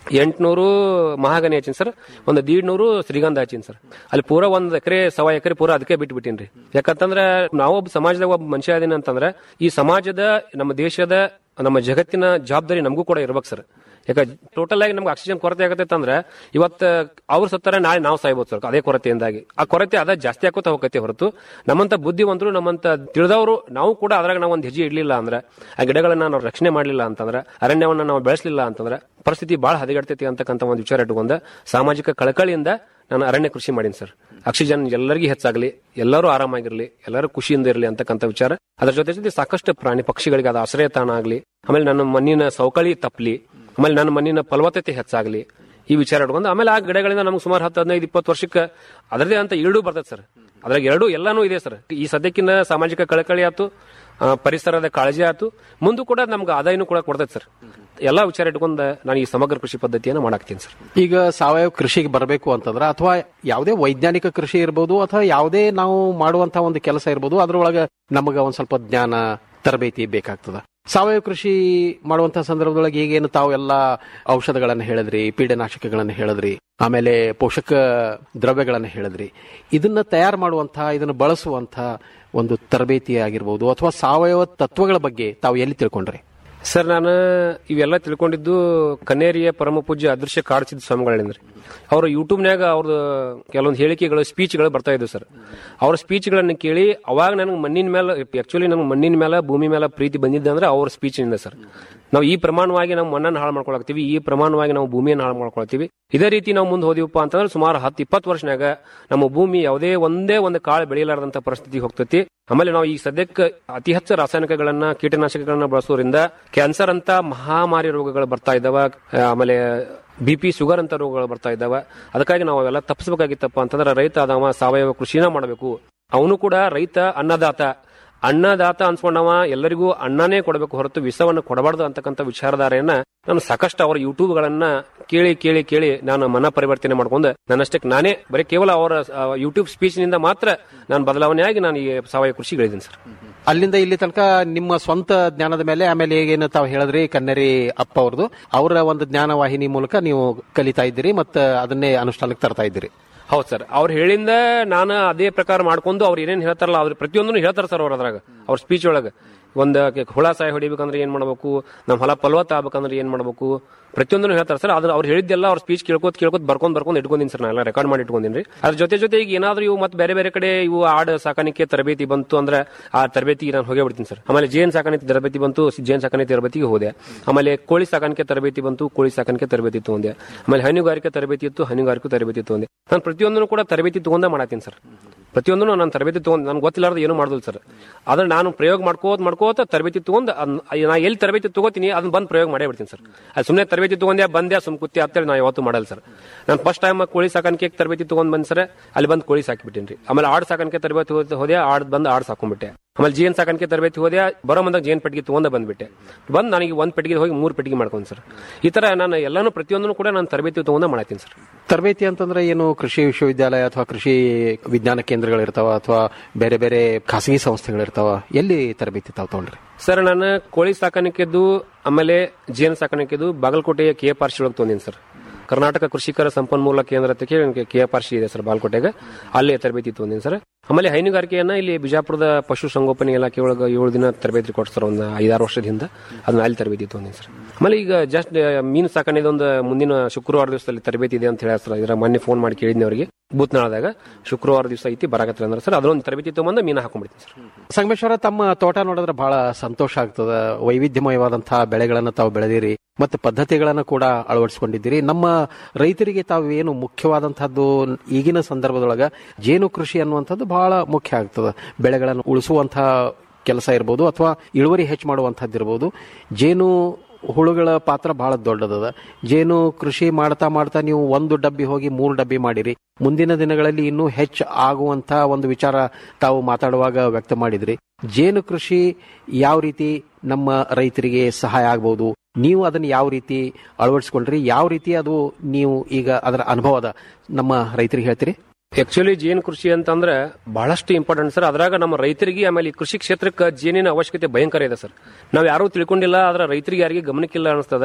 ಎಂಟ್ನೂರು ಮಹಾಗನಿ ಹಚ್ಚಿನ ಸರ್ ಒಂದು ದೀಡ್ನೂರು ಶ್ರೀಗಂಧ ಹಚ್ಚಿನ ಸರ್ ಅಲ್ಲಿ ಪೂರ ಒಂದ್ ಎಕರೆ ಸವಾ ಎಕರೆ ಪೂರ ಅದಕ್ಕೆ ಬಿಟ್ಟು ಬಿಟ್ಟಿನ್ರಿ ಯಾಕಂತಂದ್ರ ನಾವು ಒಬ್ಬ ಸಮಾಜದಾಗ ಒಬ್ಬ ಮನುಷ್ಯ ಅದೀನಿ ಅಂತಂದ್ರೆ ಈ ಸಮಾಜದ ನಮ್ಮ ದೇಶದ ನಮ್ಮ ಜಗತ್ತಿನ ಜವಾಬ್ದಾರಿ ನಮಗೂ ಕೂಡ ಇರ್ಬೇಕು ಸರ್ ಯಾಕ ಟೋಟಲ್ ಆಗಿ ನಮ್ಗೆ ಆಕ್ಸಿಜನ್ ಕೊರತೆ ಆಗತ್ತೈತೆ ಅಂದ್ರೆ ಇವತ್ತು ಅವ್ರು ಸತ್ತಾರೆ ನಾಳೆ ನಾವು ಸಾಯ್ಬೋದು ಸರ್ ಅದೇ ಕೊರತೆಯಿಂದಾಗಿ ಆ ಕೊರತೆ ಅದ ಜಾಸ್ತಿ ಆಕೋತಾ ಹೋಗತ್ತೆ ಹೊರತು ನಮ್ಮಂತ ಬುದ್ಧಿವಂತರು ನಮ್ಮಂತ ತಿಳಿದವರು ನಾವು ಕೂಡ ಅದ್ರಾಗ ನಾವು ಒಂದು ಹೆಜ್ಜೆ ಇಡ್ಲಿಲ್ಲ ಅಂದ್ರೆ ಆ ಗಿಡಗಳನ್ನ ನಾವು ರಕ್ಷಣೆ ಮಾಡಲಿಲ್ಲ ಅಂತಂದ್ರೆ ಅರಣ್ಯವನ್ನ ನಾವು ಬೆಳೆಸಲಿಲ್ಲ ಅಂತಂದ್ರೆ ಪರಿಸ್ಥಿತಿ ಬಹಳ ಹದಗೆಡ್ತೈತಿ ಅಂತಕ್ಕಂಥ ಒಂದು ವಿಚಾರ ಇಟ್ಕೊಂಡ ಸಾಮಾಜಿಕ ಕಳಕಳಿಯಿಂದ ನಾನು ಅರಣ್ಯ ಕೃಷಿ ಮಾಡೀನಿ ಸರ್ ಆಕ್ಸಿಜನ್ ಎಲ್ಲರಿಗೂ ಹೆಚ್ಚಾಗಲಿ ಎಲ್ಲರೂ ಆರಾಮಾಗಿರ್ಲಿ ಎಲ್ಲರೂ ಖುಷಿಯಿಂದ ಇರಲಿ ಅಂತಕ್ಕಂಥ ವಿಚಾರ ಅದರ ಜೊತೆ ಜೊತೆ ಸಾಕಷ್ಟು ಪ್ರಾಣಿ ಪಕ್ಷಿಗಳಿಗೆ ಅದು ಆಶ್ರಯ ತಾಣ ಆಗಲಿ ಆಮೇಲೆ ನನ್ನ ಮಣ್ಣಿನ ಸೌಕಳಿ ತಪ್ಪಲಿ ಆಮೇಲೆ ನನ್ನ ಮಣ್ಣಿನ ಫಲವತ್ತತೆ ಹೆಚ್ಚಾಗಲಿ ಈ ವಿಚಾರ ಇಟ್ಕೊಂಡು ಆಮೇಲೆ ಆ ಗಿಡಗಳಿಂದ ನಮ್ಗೆ ಸುಮಾರು ಹತ್ತು ಹದಿನೈದು ಇಪ್ಪತ್ತು ವರ್ಷಕ್ಕೆ ಅದರದೇ ಅಂತ ಈಡು ಬರ್ತದೆ ಸರ್ ಅದ್ರಾಗ ಎರಡು ಎಲ್ಲಾನು ಇದೆ ಸರ್ ಈ ಸದ್ಯಕ್ಕಿನ ಸಾಮಾಜಿಕ ಕಳಕಳಿ ಆಯ್ತು ಆ, ಪರಿಸರದ ಕಾಳಜಿ ಆಯ್ತು ಮುಂದೂ ಕೂಡ ನಮ್ಗೆ ಆದಾಯನೂ ಕೂಡ ಕೊಡ್ತೈತೆ ಸರ್ ಎಲ್ಲಾ ವಿಚಾರ ಇಟ್ಕೊಂಡು ನಾನು ಈ ಸಮಗ್ರ ಕೃಷಿ ಪದ್ಧತಿಯನ್ನು ಮಾಡಾಕ್ತೀನಿ ಸರ್ ಈಗ ಸಾವಯವ ಕೃಷಿಗೆ ಬರಬೇಕು ಅಂತಂದ್ರೆ ಅಥವಾ ಯಾವುದೇ ವೈಜ್ಞಾನಿಕ ಕೃಷಿ ಇರ್ಬೋದು ಅಥವಾ ಯಾವುದೇ ನಾವು ಮಾಡುವಂತಹ ಒಂದು ಕೆಲಸ ಇರ್ಬೋದು ಅದ್ರೊಳಗೆ ನಮಗೆ ಒಂದ್ ಸ್ವಲ್ಪ ಜ್ಞಾನ ತರಬೇತಿ ಬೇಕಾಗ್ತದ ಸಾವಯವ ಕೃಷಿ ಮಾಡುವಂತಹ ಸಂದರ್ಭದೊಳಗೆ ಈಗೇನು ತಾವು ಎಲ್ಲ ಔಷಧಗಳನ್ನು ಹೇಳಿದ್ರಿ ಪೀಡನಾಶಕಗಳನ್ನು ಹೇಳಿದ್ರಿ ಆಮೇಲೆ ಪೋಷಕ ದ್ರವ್ಯಗಳನ್ನು ಹೇಳಿದ್ರಿ ಇದನ್ನ ತಯಾರು ಮಾಡುವಂತಹ ಇದನ್ನು ಬಳಸುವಂತಹ ಒಂದು ತರಬೇತಿ ಆಗಿರ್ಬೋದು ಅಥವಾ ಸಾವಯವ ತತ್ವಗಳ ಬಗ್ಗೆ ತಾವು ಎಲ್ಲಿ ತಿಳ್ಕೊಂಡ್ರಿ ಸರ್ ನಾನು ಇವೆಲ್ಲ ತಿಳ್ಕೊಂಡಿದ್ದು ಕನ್ನೇರಿಯ ಪರಮ ಪೂಜ್ಯ ಅದೃಶ್ಯ ಕಾಡ್ಸಿದ ಸ್ವಾಮಿಗಳಿಂದ್ರಿ ಅವರು ಯೂಟ್ಯೂಬ್ನ್ಯಾಗ ಅವ್ರದ್ದು ಕೆಲವೊಂದು ಹೇಳಿಕೆಗಳು ಸ್ಪೀಚ್ಗಳು ಬರ್ತಾ ಇದ್ವು ಸರ್ ಅವ್ರ ಸ್ಪೀಚ್ಗಳನ್ನು ಕೇಳಿ ಅವಾಗ ನನಗೆ ಮಣ್ಣಿನ ಮೇಲೆ ಆಕ್ಚುಲಿ ನನಗೆ ಮಣ್ಣಿನ ಮೇಲೆ ಭೂಮಿ ಮೇಲೆ ಪ್ರೀತಿ ಬಂದಿದ್ದೆ ಅಂದ್ರೆ ಅವ್ರ ಸ್ಪೀಚ್ನಿಂದ ಸರ್ ನಾವು ಈ ಪ್ರಮಾಣವಾಗಿ ನಾವು ಮಣ್ಣನ್ನು ಹಾಳು ಮಾಡ್ಕೊಳಕ್ತೀವಿ ಈ ಪ್ರಮಾಣವಾಗಿ ನಾವು ಭೂಮಿಯನ್ನು ಹಾಳು ಮಾಡ್ಕೊಳ್ತೀವಿ ಇದೇ ರೀತಿ ನಾವು ಮುಂದೆ ಹೋದಿವಪ್ಪ ಅಂತಂದ್ರೆ ಸುಮಾರು ಹತ್ತು ಇಪ್ಪತ್ತು ವರ್ಷನಾಗ ನಮ್ಮ ಭೂಮಿ ಯಾವುದೇ ಒಂದೇ ಒಂದು ಕಾಳು ಬೆಳೆಯಲಾರದಂತ ಪರಿಸ್ಥಿತಿ ಹೋಗ್ತೈತಿ ಆಮೇಲೆ ನಾವು ಈ ಸದ್ಯಕ್ಕೆ ಅತಿ ಹೆಚ್ಚು ರಾಸಾಯನಿಕಗಳನ್ನ ಕೀಟನಾಶಕಗಳನ್ನ ಬಳಸೋದ್ರಿಂದ ಕ್ಯಾನ್ಸರ್ ಅಂತ ಮಹಾಮಾರಿ ರೋಗಗಳು ಬರ್ತಾ ಇದಾವ ಆಮೇಲೆ ಬಿ ಪಿ ಶುಗರ್ ಅಂತ ರೋಗಗಳು ಬರ್ತಾ ಇದ್ದಾವೆ ಅದಕ್ಕಾಗಿ ನಾವು ಅವೆಲ್ಲ ತಪ್ಪಿಸಬೇಕಾಗಿತ್ತಪ್ಪ ಅಂತಂದ್ರೆ ರೈತ ಅದವ ಸಾವಯವ ಕೃಷಿನ ಮಾಡಬೇಕು ಅವನು ಕೂಡ ರೈತ ಅನ್ನದಾತ ಅನ್ನದಾತ ಅನ್ಸ್ಕೊಂಡವ ಎಲ್ಲರಿಗೂ ಅನ್ನನೇ ಕೊಡಬೇಕು ಹೊರತು ವಿಷವನ್ನು ಕೊಡಬಾರ್ದು ಅಂತಕ್ಕಂಥ ವಿಚಾರಧಾರೆಯನ್ನ ನಾನು ಸಾಕಷ್ಟು ಅವರ ಯೂಟ್ಯೂಬ್ ಗಳನ್ನ ಕೇಳಿ ಕೇಳಿ ಕೇಳಿ ನಾನು ಮನ ಪರಿವರ್ತನೆ ಮಾಡ್ಕೊಂಡು ನನ್ನಷ್ಟಕ್ಕೆ ನಾನೇ ಬರೀ ಕೇವಲ ಅವರ ಯೂಟ್ಯೂಬ್ ಸ್ಪೀಚ್ ನಿಂದ ಮಾತ್ರ ನಾನು ಬದಲಾವಣೆಯಾಗಿ ನಾನು ಈ ಸಾವಯವ ಕೃಷಿಗಳಿದ್ದೀನಿ ಸರ್ ಅಲ್ಲಿಂದ ಇಲ್ಲಿ ತನಕ ನಿಮ್ಮ ಸ್ವಂತ ಜ್ಞಾನದ ಮೇಲೆ ಆಮೇಲೆ ಈಗೇನು ತಾವು ಹೇಳಿದ್ರಿ ಕನ್ನರಿ ಅಪ್ಪ ಅವ್ರದ್ದು ಅವರ ಒಂದು ಜ್ಞಾನ ವಾಹಿನಿ ಮೂಲಕ ನೀವು ಕಲಿತಾ ಇದ್ದೀರಿ ಮತ್ತು ಅದನ್ನೇ ಅನುಷ್ಠಾನಕ್ಕೆ ತರ್ತಾ ಇದ್ದೀರಿ ಹೌದು ಸರ್ ಅವ್ರು ಹೇಳಿಂದ ನಾನು ಅದೇ ಪ್ರಕಾರ ಮಾಡ್ಕೊಂಡು ಅವ್ರು ಏನೇನ್ ಹೇಳ್ತಾರಲ್ಲ ಅವ್ರ ಪ್ರತಿಯೊಂದನ್ನು ಹೇಳ್ತಾರ ಸರ್ ಅವ್ರ ಅದ್ರಾಗ ಅವ್ರ ಸ್ಪೀಚ್ ಒಳಗೆ ಒಂದ್ ಕೆ- ಹುಳ ಸಾಯ ಹೊಡಿಬೇಕಂದ್ರೆ ಏನ್ ಮಾಡ್ಬೇಕು ನಮ್ ಹೊಲ ಫಲವತ್ತ ಆಗ್ಬೇಕಂದ್ರೆ ಏನ್ ಮಾಡ್ಬೇಕು ಪ್ರತಿಯೊಂದನ್ನು ಹೇಳ್ತಾರೆ ಸರ್ ಅದ್ರ ಅವ್ರು ಹೇಳಿದ್ದೆಲ್ಲ ಅವ್ರ ಸ್ಪೀಚ್ ಕೇಳ್ಕೊತ್ ಕೇಳ್ಕೊತ್ ಬರ್ಕೊಂಡ್ ಬರ್ಕೊಂಡ್ ಇಟ್ಕೊಂಡಿನಿ ಸರ್ ನಾನು ರೆಕಾರ್ಡ್ ಮಾಡಿ ಇಟ್ಕೊಂಡಿನಿ ಅದ್ರ ಜೊತೆ ಜೊತೆ ಈಗ ಏನಾದ್ರೂ ಇವು ಮತ್ತೆ ಬೇರೆ ಬೇರೆ ಕಡೆ ಇವು ಆಡ್ ಸಾಕಾಣಿಕೆ ತರಬೇತಿ ಬಂತು ಅಂದ್ರೆ ಆ ತರಬೇತಿಗೆ ನಾನು ಹೋಗೇ ಬಿಡ್ತೀನಿ ಸರ್ ಆಮೇಲೆ ಜೇನ್ ಸಾಕಾಣಿಕೆ ತರಬೇತಿ ಬಂತು ಜೇನ್ ಸಾಕಾಣಿಕೆ ತರಬೇತಿಗೆ ಹೋದೆ ಆಮೇಲೆ ಕೋಳಿ ಸಾಕಾಣಿಕೆ ತರಬೇತಿ ಬಂತು ಕೋಳಿ ಸಾಕಾಣಿಕೆ ತರಬೇತಿ ತಗೊಂಡೆ ಆಮೇಲೆ ಹೈನುಗಾರಿಕೆ ತರಬೇತಿ ಇತ್ತು ಹೈನುಗಾರಿಕೆ ತರಬೇತಿ ತಗೊಂಡೆ ನಾನು ಪ್ರತಿಯೊಂದನ್ನು ಕೂಡ ತರಬೇತಿ ತಗೊಂಡ ಮಾಡತ್ತೀನಿ ಸರ್ ಪ್ರತಿಯೊಂದನ್ನು ನಾನು ತರಬೇತಿ ತಗೊಂಡ್ ನನ್ಗೆ ಗೊತ್ತಿಲ್ಲಾರ್ದು ಏನು ಮಾಡೋದಿಲ್ಲ ಸರ್ ಆದ್ರೆ ನಾನು ಪ್ರಯೋಗ ಮಾಡ್ಕೋತ ಮಾಡ್ಕೋತ ತರಬೇತಿ ತಗೊಂಡ್ ಅದ್ನ- ನಾ ಎಲ್ಲಿ ತರಬೇತಿ ತಗೋತೀನಿ ಅದನ್ನ ಬಂದ್ ಪ್ರಯೋಗ ಮಾಡೇ ಬಿಡ್ತೀನಿ ಸರ್ ಅದು ಸುಮ್ಮನೆ ತರಬೇತಿ ತಗೊಂಡೆ ಬಂದೆ ಸುಮ್ ಕುತ್ತಿ ಅಂತೇಳಿ ನಾ ಯಾವತ್ತೂ ಮಾಡಲ್ಲ ಸರ್ ನಾನು ಫಸ್ಟ್ ಟೈಮ್ ಕೋಳಿ ಸಾಕಾಣಿಕೆ ತರಬೇತಿ ತಗೊಂಡ್ ಬಂದ್ ಸರ್ ಅಲ್ಲಿ ಬಂದು ಕೋಳಿ ಸಾಕಿಬಿಟ್ಟಿನಿ ಆಮೇಲೆ ಆಡ್ ಸಾಕಾಣಿಕೆ ತರಬೇತಿ ಹೋದ- ಹೋದೆ ಆಡ್ ಬಂದು ಆಡ್ ಸಾಕೊಂಡ್ಬಿಟ್ಟೆ ಆಮೇಲೆ ಜೇನ್ ಸಾಕಾಣಿಕೆ ತರಬೇತಿ ಹೋದೆ ಬರೋ ಬಂದಾಗ ಜೇನ್ ಪೆಟ್ಟಿಗೆ ತಗೊಂಡ ಬಂದ್ಬಿಟ್ಟೆ ಬಂದ್ ನನಗೆ ಒಂದ್ ಪೆಟ್ಟಿಗೆ ಹೋಗಿ ಮೂರು ಪೆಟ್ಟಿಗೆ ಮಾಡ್ಕೊಂಡು ಸರ್ ಈ ತರ ನಾನು ಎಲ್ಲಾನು ಪ್ರತಿಯೊಂದನ್ನು ಕೂಡ ನಾನು ತರಬೇತಿ ತಗೊಂಡ ಮಾಡತ್ತೀನಿ ಸರ್ ತರಬೇತಿ ಅಂತಂದ್ರೆ ಏನು ಕೃಷಿ ವಿಶ್ವವಿದ್ಯಾಲಯ ಅಥವಾ ಕೃಷಿ ವಿಜ್ಞಾನ ಕೇಂದ್ರಗಳಿರ್ತಾವ ಅಥವಾ ಬೇರೆ ಬೇರೆ ಖಾಸಗಿ ಸಂಸ್ಥೆಗಳಿರ್ತಾವ ಎಲ್ಲಿ ತರಬೇತಿ ತಾವು ತಗೊಂಡ್ರಿ ಸರ್ ನಾನು ಕೋಳಿ ಸಾಕಾಣಿಕೆದು ಆಮೇಲೆ ಜೇನು ಸಾಕಾಣಿಕೆದು ಬಾಗಲಕೋಟೆಯ ಕೆ ಎಫ್ ಆರ್ ಸಿ ಒಳಗೆ ತೊಂದಿನಿ ಸರ್ ಕರ್ನಾಟಕ ಕೃಷಿಕರ ಸಂಪನ್ಮೂಲ ಕೇಂದ್ರ ಅಂತ ಕೇಳಿ ಕೆ ಎಫ್ ಆರ್ ಸಿ ಇದೆ ಸರ್ ಬಾಗಲಕೋಟೆಗೆ ಅಲ್ಲೇ ತರಬೇತಿ ತೊಂದಿನಿ ಸರ್ ಆಮೇಲೆ ಹೈನುಗಾರಿಕೆಯನ್ನ ಇಲ್ಲಿ ಬಿಜಾಪುರದ ಪಶು ಸಂಗೋಪನೆ ಇಲಾಖೆ ಒಳಗೆ ಏಳು ದಿನ ತರಬೇತಿ ಕೊಡ್ತಾರೆ ಒಂದು ಐದಾರು ವರ್ಷದಿಂದ ಅದನ್ನ ಅಲ್ಲಿ ತರಬೇತಿ ತೊಂದಿನಿ ಸರ್ ಆಮೇಲೆ ಈಗ ಜಸ್ಟ್ ಮೀನು ಸಾಕಣೆದು ಒಂದು ಮುಂದಿನ ಶುಕ್ರವಾರ ದಿವಸದಲ್ಲಿ ತರಬೇತಿ ಇದೆ ಅಂತ ಹೇಳಿ ಸರ್ ಇದರ ಮೊನ್ನೆ ಫೋನ್ ಮಾಡಿ ಕೇಳಿದ್ನಿ ಅವರಿಗೆ ಬೂತ್ನಾಳದಾಗ ಶುಕ್ರವಾರ ದಿವಸ ಐತಿ ಬರಾಕತ್ರ ಅಂದ್ರೆ ಸರ್ ಅದೊಂದು ತರಬೇತಿ ತಗೊಂಬಂದು ಮೀನು ಹಾಕೊಂಡ್ಬಿಡ್ತೀನಿ ಸರ್ ಸಂಗಮೇಶ್ವರ ತಮ್ಮ ತೋಟ ನೋಡಿದ್ರೆ ಬಹಳ ಸಂತೋಷ ಆಗ್ತದ ವೈವಿಧ್ಯಮಯವಾದಂತಹ ಬೆಳೆಗಳನ್ನು ತಾವು ಬೆಳೆದಿರಿ ಮತ್ತು ಪದ್ಧತಿಗಳನ್ನು ಕೂಡ ಅಳವಡಿಸಿಕೊಂಡಿದ್ದೀರಿ ನಮ್ಮ ರೈತರಿಗೆ ತಾವು ಏನು ಮುಖ್ಯವಾದಂತಹದ್ದು ಈಗಿನ ಸಂದರ್ಭದೊಳಗ ಜೇನು ಕೃಷಿ ಅನ್ನುವಂಥದ್ದು ಬಹಳ ಮುಖ್ಯ ಆಗ್ತದ ಬೆಳೆಗಳನ್ನು ಉಳಿಸುವಂತಹ ಕೆಲಸ ಇರ್ಬೋದು ಅಥವಾ ಇಳುವರಿ ಹೆಚ್ಚು ಮಾಡುವಂಥದ್ದು ಇರ್ಬೋದು ಜೇನು ಹುಳುಗಳ ಪಾತ್ರ ಬಹಳ ದೊಡ್ಡದದ ಜೇನು ಕೃಷಿ ಮಾಡ್ತಾ ಮಾಡ್ತಾ ನೀವು ಒಂದು ಡಬ್ಬಿ ಹೋಗಿ ಮೂರು ಡಬ್ಬಿ ಮಾಡಿರಿ ಮುಂದಿನ ದಿನಗಳಲ್ಲಿ ಇನ್ನೂ ಹೆಚ್ಚು ಆಗುವಂತ ಒಂದು ವಿಚಾರ ತಾವು ಮಾತಾಡುವಾಗ ವ್ಯಕ್ತ ಮಾಡಿದ್ರಿ ಜೇನು ಕೃಷಿ ಯಾವ ರೀತಿ ನಮ್ಮ ರೈತರಿಗೆ ಸಹಾಯ ಆಗಬಹುದು ನೀವು ಅದನ್ನು ಯಾವ ರೀತಿ ಅಳವಡಿಸಿಕೊಂಡ್ರಿ ಯಾವ ರೀತಿ ಅದು ನೀವು ಈಗ ಅದರ ಅನುಭವದ ನಮ್ಮ ರೈತರಿಗೆ ಹೇಳ್ತೀರಿ ಆಕ್ಚುಲಿ ಜೇನು ಕೃಷಿ ಅಂತಂದ್ರೆ ಬಹಳಷ್ಟು ಇಂಪಾರ್ಟೆಂಟ್ ಸರ್ ಅದ್ರಾಗ ನಮ್ಮ ರೈತರಿಗೆ ಆಮೇಲೆ ಈ ಕೃಷಿ ಕ್ಷೇತ್ರಕ್ಕೆ ಜೇನಿನ ಅವಶ್ಯಕತೆ ಭಯಂಕರ ಇದೆ ಸರ್ ನಾವ್ ಯಾರೂ ತಿಳ್ಕೊಂಡಿಲ್ಲ ಆದ್ರೆ ರೈತರಿಗೆ ಯಾರಿಗೆ ಗಮನಕ್ಕಿಲ್ಲ ಅನಿಸ್ತದ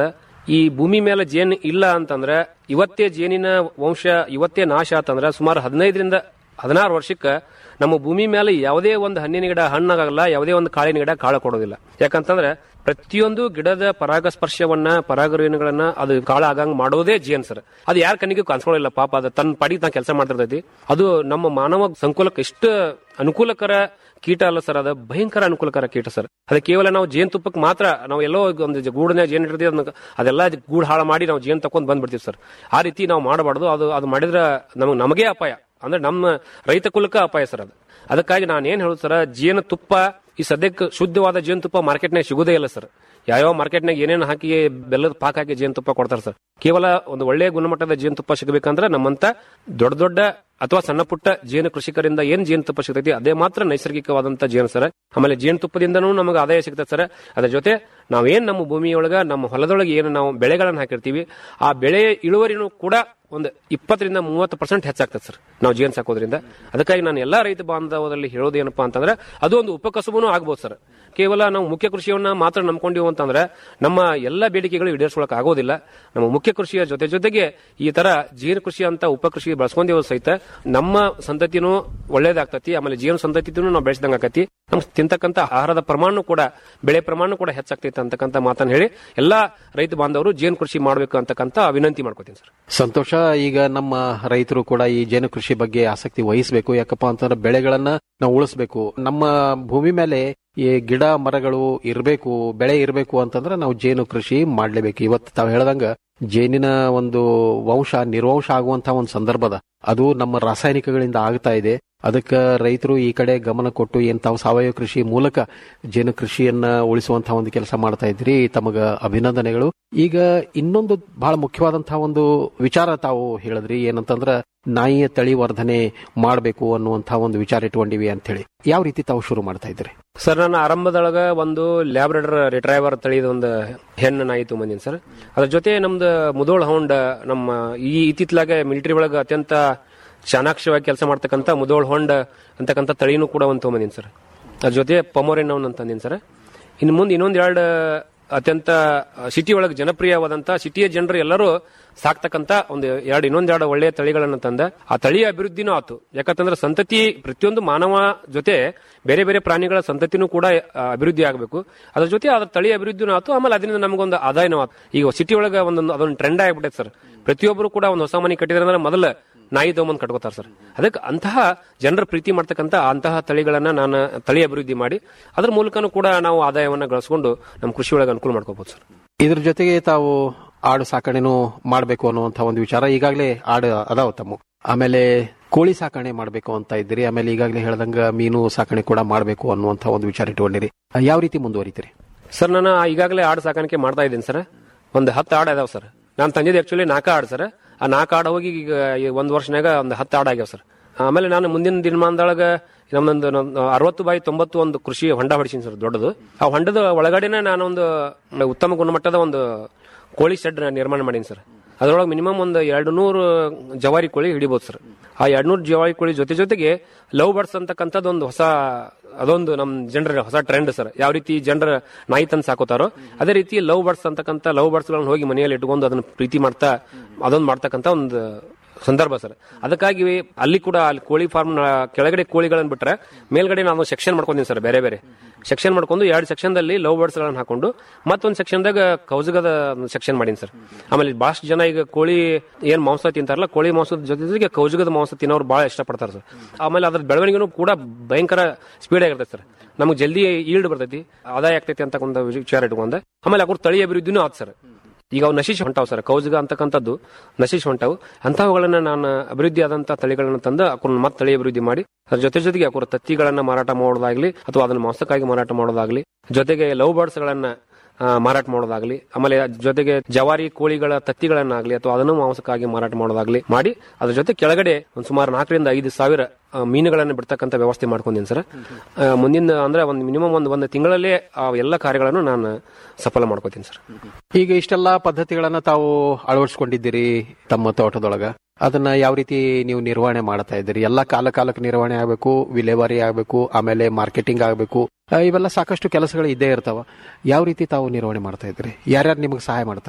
ಈ ಭೂಮಿ ಮೇಲೆ ಜೇನು ಇಲ್ಲ ಅಂತಂದ್ರೆ ಇವತ್ತೇ ಜೇನಿನ ವಂಶ ಇವತ್ತೇ ನಾಶ ಆತಂದ್ರೆ ಸುಮಾರು ಹದಿನೈದರಿಂದ ಹದಿನಾರು ವರ್ಷಕ್ಕೆ ನಮ್ಮ ಭೂಮಿ ಮೇಲೆ ಯಾವುದೇ ಒಂದು ಹಣ್ಣಿನ ಗಿಡ ಹಣ್ಣಾಗಲ್ಲ ಯಾವುದೇ ಒಂದು ಕಾಳಿನ ಗಿಡ ಕಾಳು ಕೊಡೋದಿಲ್ಲ ಯಾಕಂತಂದ್ರೆ ಪ್ರತಿಯೊಂದು ಗಿಡದ ಪರಾಗಸ್ಪರ್ಶವನ್ನ ಪರಾಗರೇಣುಗಳನ್ನ ಅದು ಕಾಳ ಆಗಂಗ್ ಮಾಡೋದೇ ಜೇನ್ ಸರ್ ಅದು ಯಾರ ಕಣ್ಣಿಗೂ ಕಾಣಿಸ್ಕೊಳ್ಳಿಲ್ಲ ಪಾಪ ಅದು ತನ್ನ ಪಡಿ ತಾನು ಕೆಲಸ ಮಾಡ್ತಿರ್ತೈತಿ ಅದು ನಮ್ಮ ಮಾನವ ಸಂಕುಲಕ್ಕೆ ಎಷ್ಟು ಅನುಕೂಲಕರ ಕೀಟ ಅಲ್ಲ ಸರ್ ಅದು ಭಯಂಕರ ಅನುಕೂಲಕರ ಕೀಟ ಸರ್ ಅದು ಕೇವಲ ನಾವು ಜೇನ್ ತುಪ್ಪಕ್ಕೆ ಮಾತ್ರ ನಾವು ಎಲ್ಲೋ ಒಂದು ಜ- ಗೂಡನ್ಯಾಗ ಜೇನ್ ಇಡ್ತೀವಿ ಅದನ್ನ ಅದೆಲ್ಲ ಗೂಡು ಹಾಳು ಮಾಡಿ ನಾವು ಜೇನ್ ತಕೊಂಡ್ ಬಂದ್ಬಿಡ್ತೀವಿ ಸರ್ ಆ ರೀತಿ ನಾವು ಮಾಡಬಾರ್ದು ಅದು ಅದು ಮಾಡಿದ್ರೆ ನಮಗೆ ನಮಗೆ ಅಪಾಯ ಅಂದ್ರೆ ನಮ್ಮ ರೈತ ಕುಲಕ್ಕೆ ಅಪಾಯ ಸರ್ ಅದು ಅದಕ್ಕಾಗಿ ನಾನು ಏನ್ ಹೇಳುದು ಸರ್ ಜೇನು ತುಪ್ಪ ಈ ಸದ್ಯಕ್ಕೆ ಶುದ್ಧವಾದ ಜೇನುತುಪ್ಪ ಮಾರ್ಕೆಟ್ನಾಗ ಸಿಗುದೇ ಇಲ್ಲ ಸರ್ ಯಾವ್ಯಾವ ಮಾರ್ಕೆಟ್ನಾಗ ಏನೇನು ಹಾಕಿ ಬೆಲ್ಲದ ಪಾಕ್ ಹಾಕಿ ಜೇನುತುಪ್ಪ ಕೊಡ್ತಾರೆ ಸರ್ ಕೇವಲ ಒಂದು ಒಳ್ಳೆಯ ಗುಣಮಟ್ಟದ ಜೇನುತುಪ್ಪ ಸಿಗಬೇಕಂದ್ರೆ ನಮ್ಮಂತ ದೊಡ್ಡ ದೊಡ್ಡ ಅಥವಾ ಸಣ್ಣ ಪುಟ್ಟ ಜೇನು ಕೃಷಿಕರಿಂದ ಏನ್ ಜೇನುತುಪ್ಪ ಸಿಗ್ತೈತಿ ಅದೇ ಮಾತ್ರ ನೈಸರ್ಗಿಕವಾದಂತ ಜೇನು ಸರ್ ಆಮೇಲೆ ಜೇನುತುಪ್ಪದಿಂದನೂ ನಮಗೆ ಆದಾಯ ಸಿಗ್ತದೆ ಸರ್ ಅದ್ರ ಜೊತೆ ನಾವೇನ್ ನಮ್ಮ ಭೂಮಿಯೊಳಗ ನಮ್ಮ ಹೊಲದೊಳಗೆ ಏನು ನಾವು ಬೆಳೆಗಳನ್ನ ಹಾಕಿರ್ತೀವಿ ಆ ಬೆಳೆ ಇಳುವರಿನೂ ಕೂಡ ಒಂದು ಇಪ್ಪತ್ತರಿಂದ ಮೂವತ್ತು ಪರ್ಸೆಂಟ್ ಹೆಚ್ಚಾಗ್ತದೆ ಸರ್ ನಾವು ಜೇನು ಸಾಕೋದ್ರಿಂದ ಅದಕ್ಕಾಗಿ ನಾನು ಎಲ್ಲಾ ರೈತ ಬಾಂಧವದಲ್ಲಿ ಹೇಳೋದು ಏನಪ್ಪಾ ಅಂತಂದ್ರೆ ಅದು ಒಂದು ಉಪಕಸುಬೂ ಆಗ್ಬೋದು ಸರ್ ಕೇವಲ ನಾವು ಮುಖ್ಯ ಕೃಷಿಯನ್ನ ಮಾತ್ರ ನಂಬ್ಕೊಂಡಿವು ಅಂತಂದ್ರೆ ನಮ್ಮ ಎಲ್ಲ ಬೇಡಿಕೆಗಳು ಈಡೇರಿಸೋಳಕ್ ಆಗೋದಿಲ್ಲ ನಮ್ಮ ಮುಖ್ಯ ಕೃಷಿಯ ಜೊತೆ ಜೊತೆಗೆ ಈ ತರ ಜೇನು ಕೃಷಿ ಅಂತ ಉಪಕೃಷಿ ಬಳಸ್ಕೊಂಡೇವು ಸಹಿತ ನಮ್ಮ ಸಂತತಿನೂ ಒಳ್ಳೇದಾಗ್ತತಿ ಆಮೇಲೆ ಜೇನು ಸಂತತಿನೂ ನಾವು ಬೆಳೆಸಿದಂಗ ಆಕತಿ ನಮ್ ತಿಂತಕ್ಕಂತ ಆಹಾರದ ಪ್ರಮಾಣ ಕೂಡ ಬೆಳೆ ಪ್ರಮಾಣ ಕೂಡ ಹೆಚ್ಚಾಗ್ತೈತೆ ಅಂತಕ್ಕಂಥ ಮಾತನ್ನ ಹೇಳಿ ಎಲ್ಲಾ ರೈತ ಬಾಂಧವರು ಜೇನು ಕೃಷಿ ಮಾಡಬೇಕು ಅಂತಕ್ಕಂಥ ವಿನಂತಿ ಮಾಡ್ಕೋತೀನಿ ಸರ್ ಸಂತೋಷ ಈಗ ನಮ್ಮ ರೈತರು ಕೂಡ ಈ ಜೇನು ಕೃಷಿ ಬಗ್ಗೆ ಆಸಕ್ತಿ ವಹಿಸಬೇಕು ಯಾಕಪ್ಪ ಅಂತಂದ್ರೆ ಬೆಳೆಗಳನ್ನ ನಾವು ಉಳಿಸ್ಬೇಕು ನಮ್ಮ ಭೂಮಿ ಮೇಲೆ ಈ ಗಿಡ ಮರಗಳು ಇರಬೇಕು ಬೆಳೆ ಇರಬೇಕು ಅಂತಂದ್ರೆ ನಾವು ಜೇನು ಕೃಷಿ ಮಾಡ್ಲೇಬೇಕು ಇವತ್ತು ತಾವು ಹೇಳ್ದಂಗ ಜೇನಿನ ಒಂದು ವಂಶ ನಿರ್ವಂಶ ಆಗುವಂತಹ ಒಂದು ಸಂದರ್ಭದ ಅದು ನಮ್ಮ ರಾಸಾಯನಿಕಗಳಿಂದ ಆಗ್ತಾ ಇದೆ ಅದಕ್ಕೆ ರೈತರು ಈ ಕಡೆ ಗಮನ ಕೊಟ್ಟು ಏನ್ ತಾವು ಸಾವಯವ ಕೃಷಿ ಮೂಲಕ ಜೇನು ಕೃಷಿಯನ್ನ ಉಳಿಸುವಂತಹ ಒಂದು ಕೆಲಸ ಮಾಡ್ತಾ ಇದ್ರಿ ತಮಗ ಅಭಿನಂದನೆಗಳು ಈಗ ಇನ್ನೊಂದು ಬಹಳ ಮುಖ್ಯವಾದಂತಹ ಒಂದು ವಿಚಾರ ತಾವು ಹೇಳಿದ್ರಿ ಏನಂತಂದ್ರ ನಾಯಿಯ ತಳಿ ವರ್ಧನೆ ಮಾಡಬೇಕು ಅನ್ನುವಂತಹ ಒಂದು ವಿಚಾರ ಇಟ್ಕೊಂಡಿವಿ ಅಂತ ಹೇಳಿ ಯಾವ ರೀತಿ ತಾವು ಶುರು ಮಾಡ್ತಾ ಇದ್ರಿ ಸರ್ ನಾನು ಆರಂಭದೊಳಗ ಒಂದು ಲ್ಯಾಬ್ರೇಟರ್ ರಿಟ್ರೈವರ್ ತಳಿದ ಒಂದು ಹೆಣ್ಣು ನಾಯಿ ತೊಗೊಂಬಂದಿನಿ ಸರ್ ಅದ್ರ ಜೊತೆ ನಮ್ದು ಮುದೋಳ್ ಹೌಂಡ್ ನಮ್ಮ ಈ ಇತ್ತಿತ್ಲಾಗೆ ಮಿಲಿಟರಿ ಒಳಗ ಅತ್ಯಂತ ಚಾಣಾಕ್ಷವಾಗಿ ಕೆಲಸ ಮಾಡ್ತಕ್ಕಂಥ ಮುದೋಳ್ ಹೊಂಡ್ ಅಂತಕ್ಕಂಥ ತಳಿನೂ ಕೂಡ ಒಂದು ತೊಗೊಂಬಂದಿನಿ ಸರ್ ಅದ್ರ ಜೊತೆ ಪಮೋರೆನ್ ಅಂತ ತಂದಿನಿ ಸರ್ ಇನ್ನು ಮುಂದೆ ಇನ್ನೊಂದ್ ಎರಡು ಅತ್ಯಂತ ಸಿಟಿ ಒಳಗೆ ಜನಪ್ರಿಯವಾದಂತ ಸಿಟಿಯ ಜನರು ಎಲ್ಲರೂ ಸಾಕ್ತಕ್ಕಂತ ಒಂದು ಎರಡು ಇನ್ನೊಂದ್ ಎರಡು ಒಳ್ಳೆಯ ತಳಿಗಳನ್ನ ತಂದ ಆ ತಳಿಯ ಅಭಿವೃದ್ಧಿನೂ ಆತು ಯಾಕಂತಂದ್ರೆ ಸಂತತಿ ಪ್ರತಿಯೊಂದು ಮಾನವ ಜೊತೆ ಬೇರೆ ಬೇರೆ ಪ್ರಾಣಿಗಳ ಸಂತತಿನೂ ಕೂಡ ಆ, ಅಭಿವೃದ್ಧಿ ಆಗಬೇಕು ಅದ್ರ ಜೊತೆ ಅದ್ರ ತಳಿ ಅಭಿವೃದ್ಧಿನೂ ಆತು ಆಮೇಲೆ ಅದರಿಂದ ನಮಗೊಂದು ಆದಾಯನೂ ಆತು ಈಗ ಸಿಟಿ ಒಳಗೆ ಒಂದೊಂದು ಅದೊಂದು ಟ್ರೆಂಡ್ ಆಗ್ಬಿಟ್ಟೈತೆ ಸರ್ ಪ್ರತಿಯೊಬ್ಬರು ಕೂಡ ಒಂದು ಹೊಸ ಮನೆ ಕಟ್ಟಿದ್ರೆ ಅಂದ್ರೆ ಮೊದಲ ನಾಯಿ ತಗೊಂಬಂದು ಕಟ್ಕೋತಾರೆ ಸರ್ ಅದಕ್ಕೆ ಅಂತಹ ಜನರ ಪ್ರೀತಿ ಮಾಡ್ತಕ್ಕಂಥ ಅಂತಹ ತಳಿಗಳನ್ನ ನಾನು ತಳಿ ಅಭಿವೃದ್ಧಿ ಮಾಡಿ ಅದ್ರ ಮೂಲಕನೂ ಕೂಡ ನಾವು ಆದಾಯವನ್ನ ಗಳಿಸ್ಕೊಂಡು ನಮ್ಮ ಕೃಷಿ ಒಳಗೆ ಅನುಕೂಲ ಮಾಡ್ಕೋಬಹುದು ಸರ್ ಇದ್ರ ಜೊತೆಗೆ ತಾವು ಆಡು ಸಾಕಣೆನೂ ಮಾಡಬೇಕು ಅನ್ನುವಂತಹ ಒಂದು ವಿಚಾರ ಈಗಾಗಲೇ ಆಡು ಅದಾವ ತಮ್ಮ ಆಮೇಲೆ ಕೋಳಿ ಸಾಕಣೆ ಮಾಡಬೇಕು ಅಂತ ಇದ್ದೀರಿ ಆಮೇಲೆ ಈಗಾಗಲೇ ಹೇಳ್ದಂಗ ಮೀನು ಸಾಕಣೆ ಕೂಡ ಮಾಡಬೇಕು ಅನ್ನುವಂತ ಒಂದು ವಿಚಾರ ಇಟ್ಕೊಂಡಿರಿ ಆ, ಯಾವ ರೀತಿ ಮುಂದುವರಿತೀರಿ ಸರ್ ನಾನು ಈಗಾಗಲೇ ಆಡು ಸಾಕಾಣಿಕೆ ಮಾಡ್ತಾ ಇದ್ದೀನಿ ಸರ್ ಒಂದು ಹತ್ತು ಆಡು ಅದಾವ ಸರ್ ನಾನು ತಂದಿದ್ದು ಆಕ್ಚುಲಿ ನಾಲ್ಕು ಆಡು ಸರ್ ಆ ನಾಲ್ಕು ಆಡು ಹೋಗಿ ಈಗ ಈ ಒಂದು ವರ್ಷನಾಗ ಒಂದು ಹತ್ತು ಆಡು ಆಗ್ಯಾವ ಸರ್ ಆಮೇಲೆ ನಾನು ಮುಂದಿನ ದಿನಮಾನದೊಳಗ ನಮ್ದೊಂದು ನಮ್ದು ಅರವತ್ತು ಬಾಯಿ ತೊಂಬತ್ತು ಒಂದು ಕೃಷಿ ಹೊಂಡ ಹೊಡಿಸಿನಿ ಸರ್ ದೊಡ್ಡದು ಆ ಹೊಂಡದ ಒಳಗಡೆನೆ ನಾನೊಂದು ಉತ್ತಮ ಗುಣಮಟ್ಟದ ಒಂದು ಕೋಳಿ ಶೆಡ್ ನಿರ್ಮಾಣ ಮಾಡೀನಿ ಸರ್ ಅದರೊಳಗೆ ಮಿನಿಮಮ್ ಒಂದು ಎರಡು ನೂರು ಜವಾರಿ ಕೋಳಿ ಹಿಡಿಬೋದು ಸರ್ ಆ ಎರಡು ನೂರು ಜವಾರಿ ಕೋಳಿ ಜೊತೆ ಜೊತೆಗೆ ಲವ್ ಬರ್ಡ್ಸ್ ಅಂತಕ್ಕಂಥದ್ದು ಒಂದು ಹೊಸ ಅದೊಂದು ನಮ್ ಜನರ ಹೊಸ ಟ್ರೆಂಡ್ ಸರ್ ಯಾವ ರೀತಿ ಜನರ ನಾಯಿ ತಂದು ಸಾಕೋತಾರೋ ಅದೇ ರೀತಿ ಲವ್ ಬರ್ಡ್ಸ್ ಅಂತಕ್ಕಂಥ ಲವ್ ಬರ್ಡ್ಸ್ ಗಳನ್ನ ಹೋಗಿ ಮನೆಯಲ್ಲಿ ಇಟ್ಕೊಂಡು ಅದನ್ನ ಪ್ರೀತಿ ಮಾಡ್ತಾ ಅದೊಂದು ಮಾಡ್ತಕ್ಕಂಥ ಒಂದು ಸಂದರ್ಭ ಸರ್ ಅದಕ್ಕಾಗಿ ಅಲ್ಲಿ ಕೂಡ ಅಲ್ಲಿ ಕೋಳಿ ಫಾರ್ಮ್ ಕೆಳಗಡೆ ಕೋಳಿಗಳನ್ನ ಬಿಟ್ರೆ ಮೇಲ್ಗಡೆ ನಾನು ಸೆಕ್ಷನ್ ಮಾಡ್ಕೊಂಡಿನಿ ಸರ್ ಬೇರೆ ಬೇರೆ ಸೆಕ್ಷನ್ ಮಾಡ್ಕೊಂಡು ಎರಡು ಸೆಕ್ಷನ್ದಲ್ಲಿ ಲವ್ ಬರ್ಡ್ಸ್ ಗಳನ್ನ ಹಾಕೊಂಡು ಮತ್ತೊಂದು ಸೆಕ್ಷನ್ದಾಗ ಕೌಜಗದ ಸೆಕ್ಷನ್ ಮಾಡೀನಿ ಸರ್ ಆಮೇಲೆ ಬಹಳಷ್ಟು ಜನ ಈಗ ಕೋಳಿ ಏನ್ ಮಾಂಸ ತಿಂತಾರಲ್ಲ ಕೋಳಿ ಮಾಂಸದ ಜೊತೆ ಜೊತೆಗೆ ಕೌಜಗದ ಮಾಂಸ ತಿನ್ನೋರು ಬಹಳ ಇಷ್ಟಪಡ್ತಾರೆ ಸರ್ ಆಮೇಲೆ ಅದ್ರ ಬೆಳವಣಿಗೆನೂ ಕೂಡ ಭಯಂಕರ ಸ್ಪೀಡ್ ಆಗಿರ್ತೈತೆ ಸರ್ ನಮಗೆ ಜಲ್ದಿ ಈಲ್ಡ್ ಬರ್ತೈತಿ ಆದಾಯ ಆಗ್ತೈತಿ ಅಂತ ಒಂದು ವಿಚಾರ ಇಟ್ಕೊಂಡೆ ಆಮೇಲೆ ಅವ್ರ ತಳಿ ಅಭಿವೃದ್ಧಿನೂ ಆತ್ ಸರ್ ಈಗ ಅವು ನಶಿಸಿ ಹೊಂಟಾವ್ ಸರ್ ಕೌಜಗ ಅಂತಕ್ಕಂಥದ್ದು ನಶಿಸಿ ಹೊಂಟಾವು ಅಂತಹವುಗಳನ್ನ ನಾನು ಅಭಿವೃದ್ಧಿ ಆದಂತಹ ತಳಿಗಳನ್ನ ತಂದು ಅವ್ರನ್ನ ಮತ್ತೆ ತಳಿ ಅಭಿವೃದ್ಧಿ ಮಾಡಿ ಅದ್ರ ಜೊತೆ ಜೊತೆಗೆ ಅವ್ರ ತತ್ತಿಗಳನ್ನ ಮಾರಾಟ ಮಾಡೋದಾಗ್ಲಿ ಅಥವಾ ಅದನ್ನ ಮಾಂಸಕ್ಕಾಗಿ ಮಾರಾಟ ಮಾಡೋದಾಗ್ಲಿ ಜೊತೆಗೆ ಲವ್ ಬರ್ಡ್ಸ್ ಗಳನ್ನ ಆ, ಮಾರಾಟ ಮಾಡೋದಾಗ್ಲಿ ಆಮೇಲೆ ಅದ್ ಜೊತೆಗೆ ಜವಾರಿ ಕೋಳಿಗಳ ತತ್ತಿಗಳನ್ನಾಗ್ಲಿ ಅಥವಾ ಅದನ್ನು ಮಾಂಸಕ್ಕಾಗಿ ಮಾರಾಟ ಮಾಡೋದಾಗ್ಲಿ ಮಾಡಿ ಅದ್ರ ಜೊತೆ ಕೆಳಗಡೆ ಒಂದು ಸುಮಾರು ನಾಲ್ಕರಿಂದ ಐದು ಸಾವಿರ ಆ, ಮೀನುಗಳನ್ನ ಬಿಡ್ತಕ್ಕಂಥ ವ್ಯವಸ್ಥೆ ಮಾಡ್ಕೊಂಡಿನಿ ಸರ್ ಆ, ಮುಂದಿನ ಅಂದ್ರೆ ಒಂದು ಮಿನಿಮಮ್ ಒಂದು ಒಂದು ತಿಂಗಳಲ್ಲೇ ಆ ಎಲ್ಲ ಕಾರ್ಯಗಳನ್ನು ನಾನು ಸಫಲ ಮಾಡ್ಕೋತೀನಿ ಸರ್ ಈಗ ಇಷ್ಟೆಲ್ಲಾ ಪದ್ಧತಿಗಳನ್ನ ತಾವು ಅಳವಡಿಸ್ಕೊಂಡಿದ್ದೀರಿ ತಮ್ಮ ತೋಟದೊಳಗ ಅದನ್ನ ಯಾವ ರೀತಿ ನೀವು ನಿರ್ವಹಣೆ ಮಾಡ್ತಾ ಇದ್ದೀರಿ ಎಲ್ಲಾ ಕಾಲ ಕಾಲಕ್ಕೆ ನಿರ್ವಹಣೆ ಆಗಬೇಕು ವಿಲೇವಾರಿ ಆಗಬೇಕು ಆಮೇಲೆ ಮಾರ್ಕೆಟಿಂಗ್ ಆಗಬೇಕು ಇವೆಲ್ಲ ಸಾಕಷ್ಟು ಕೆಲಸಗಳು ಇದ್ದೇ ಇರ್ತಾವ ಯಾವ ರೀತಿ ತಾವು ನಿರ್ವಹಣೆ ಮಾಡ್ತಾ ಇದ್ದೀರಿ ಯಾರ್ಯಾರು ನಿಮಗೆ ಸಹಾಯ ಮಾಡ್ತಾರೆ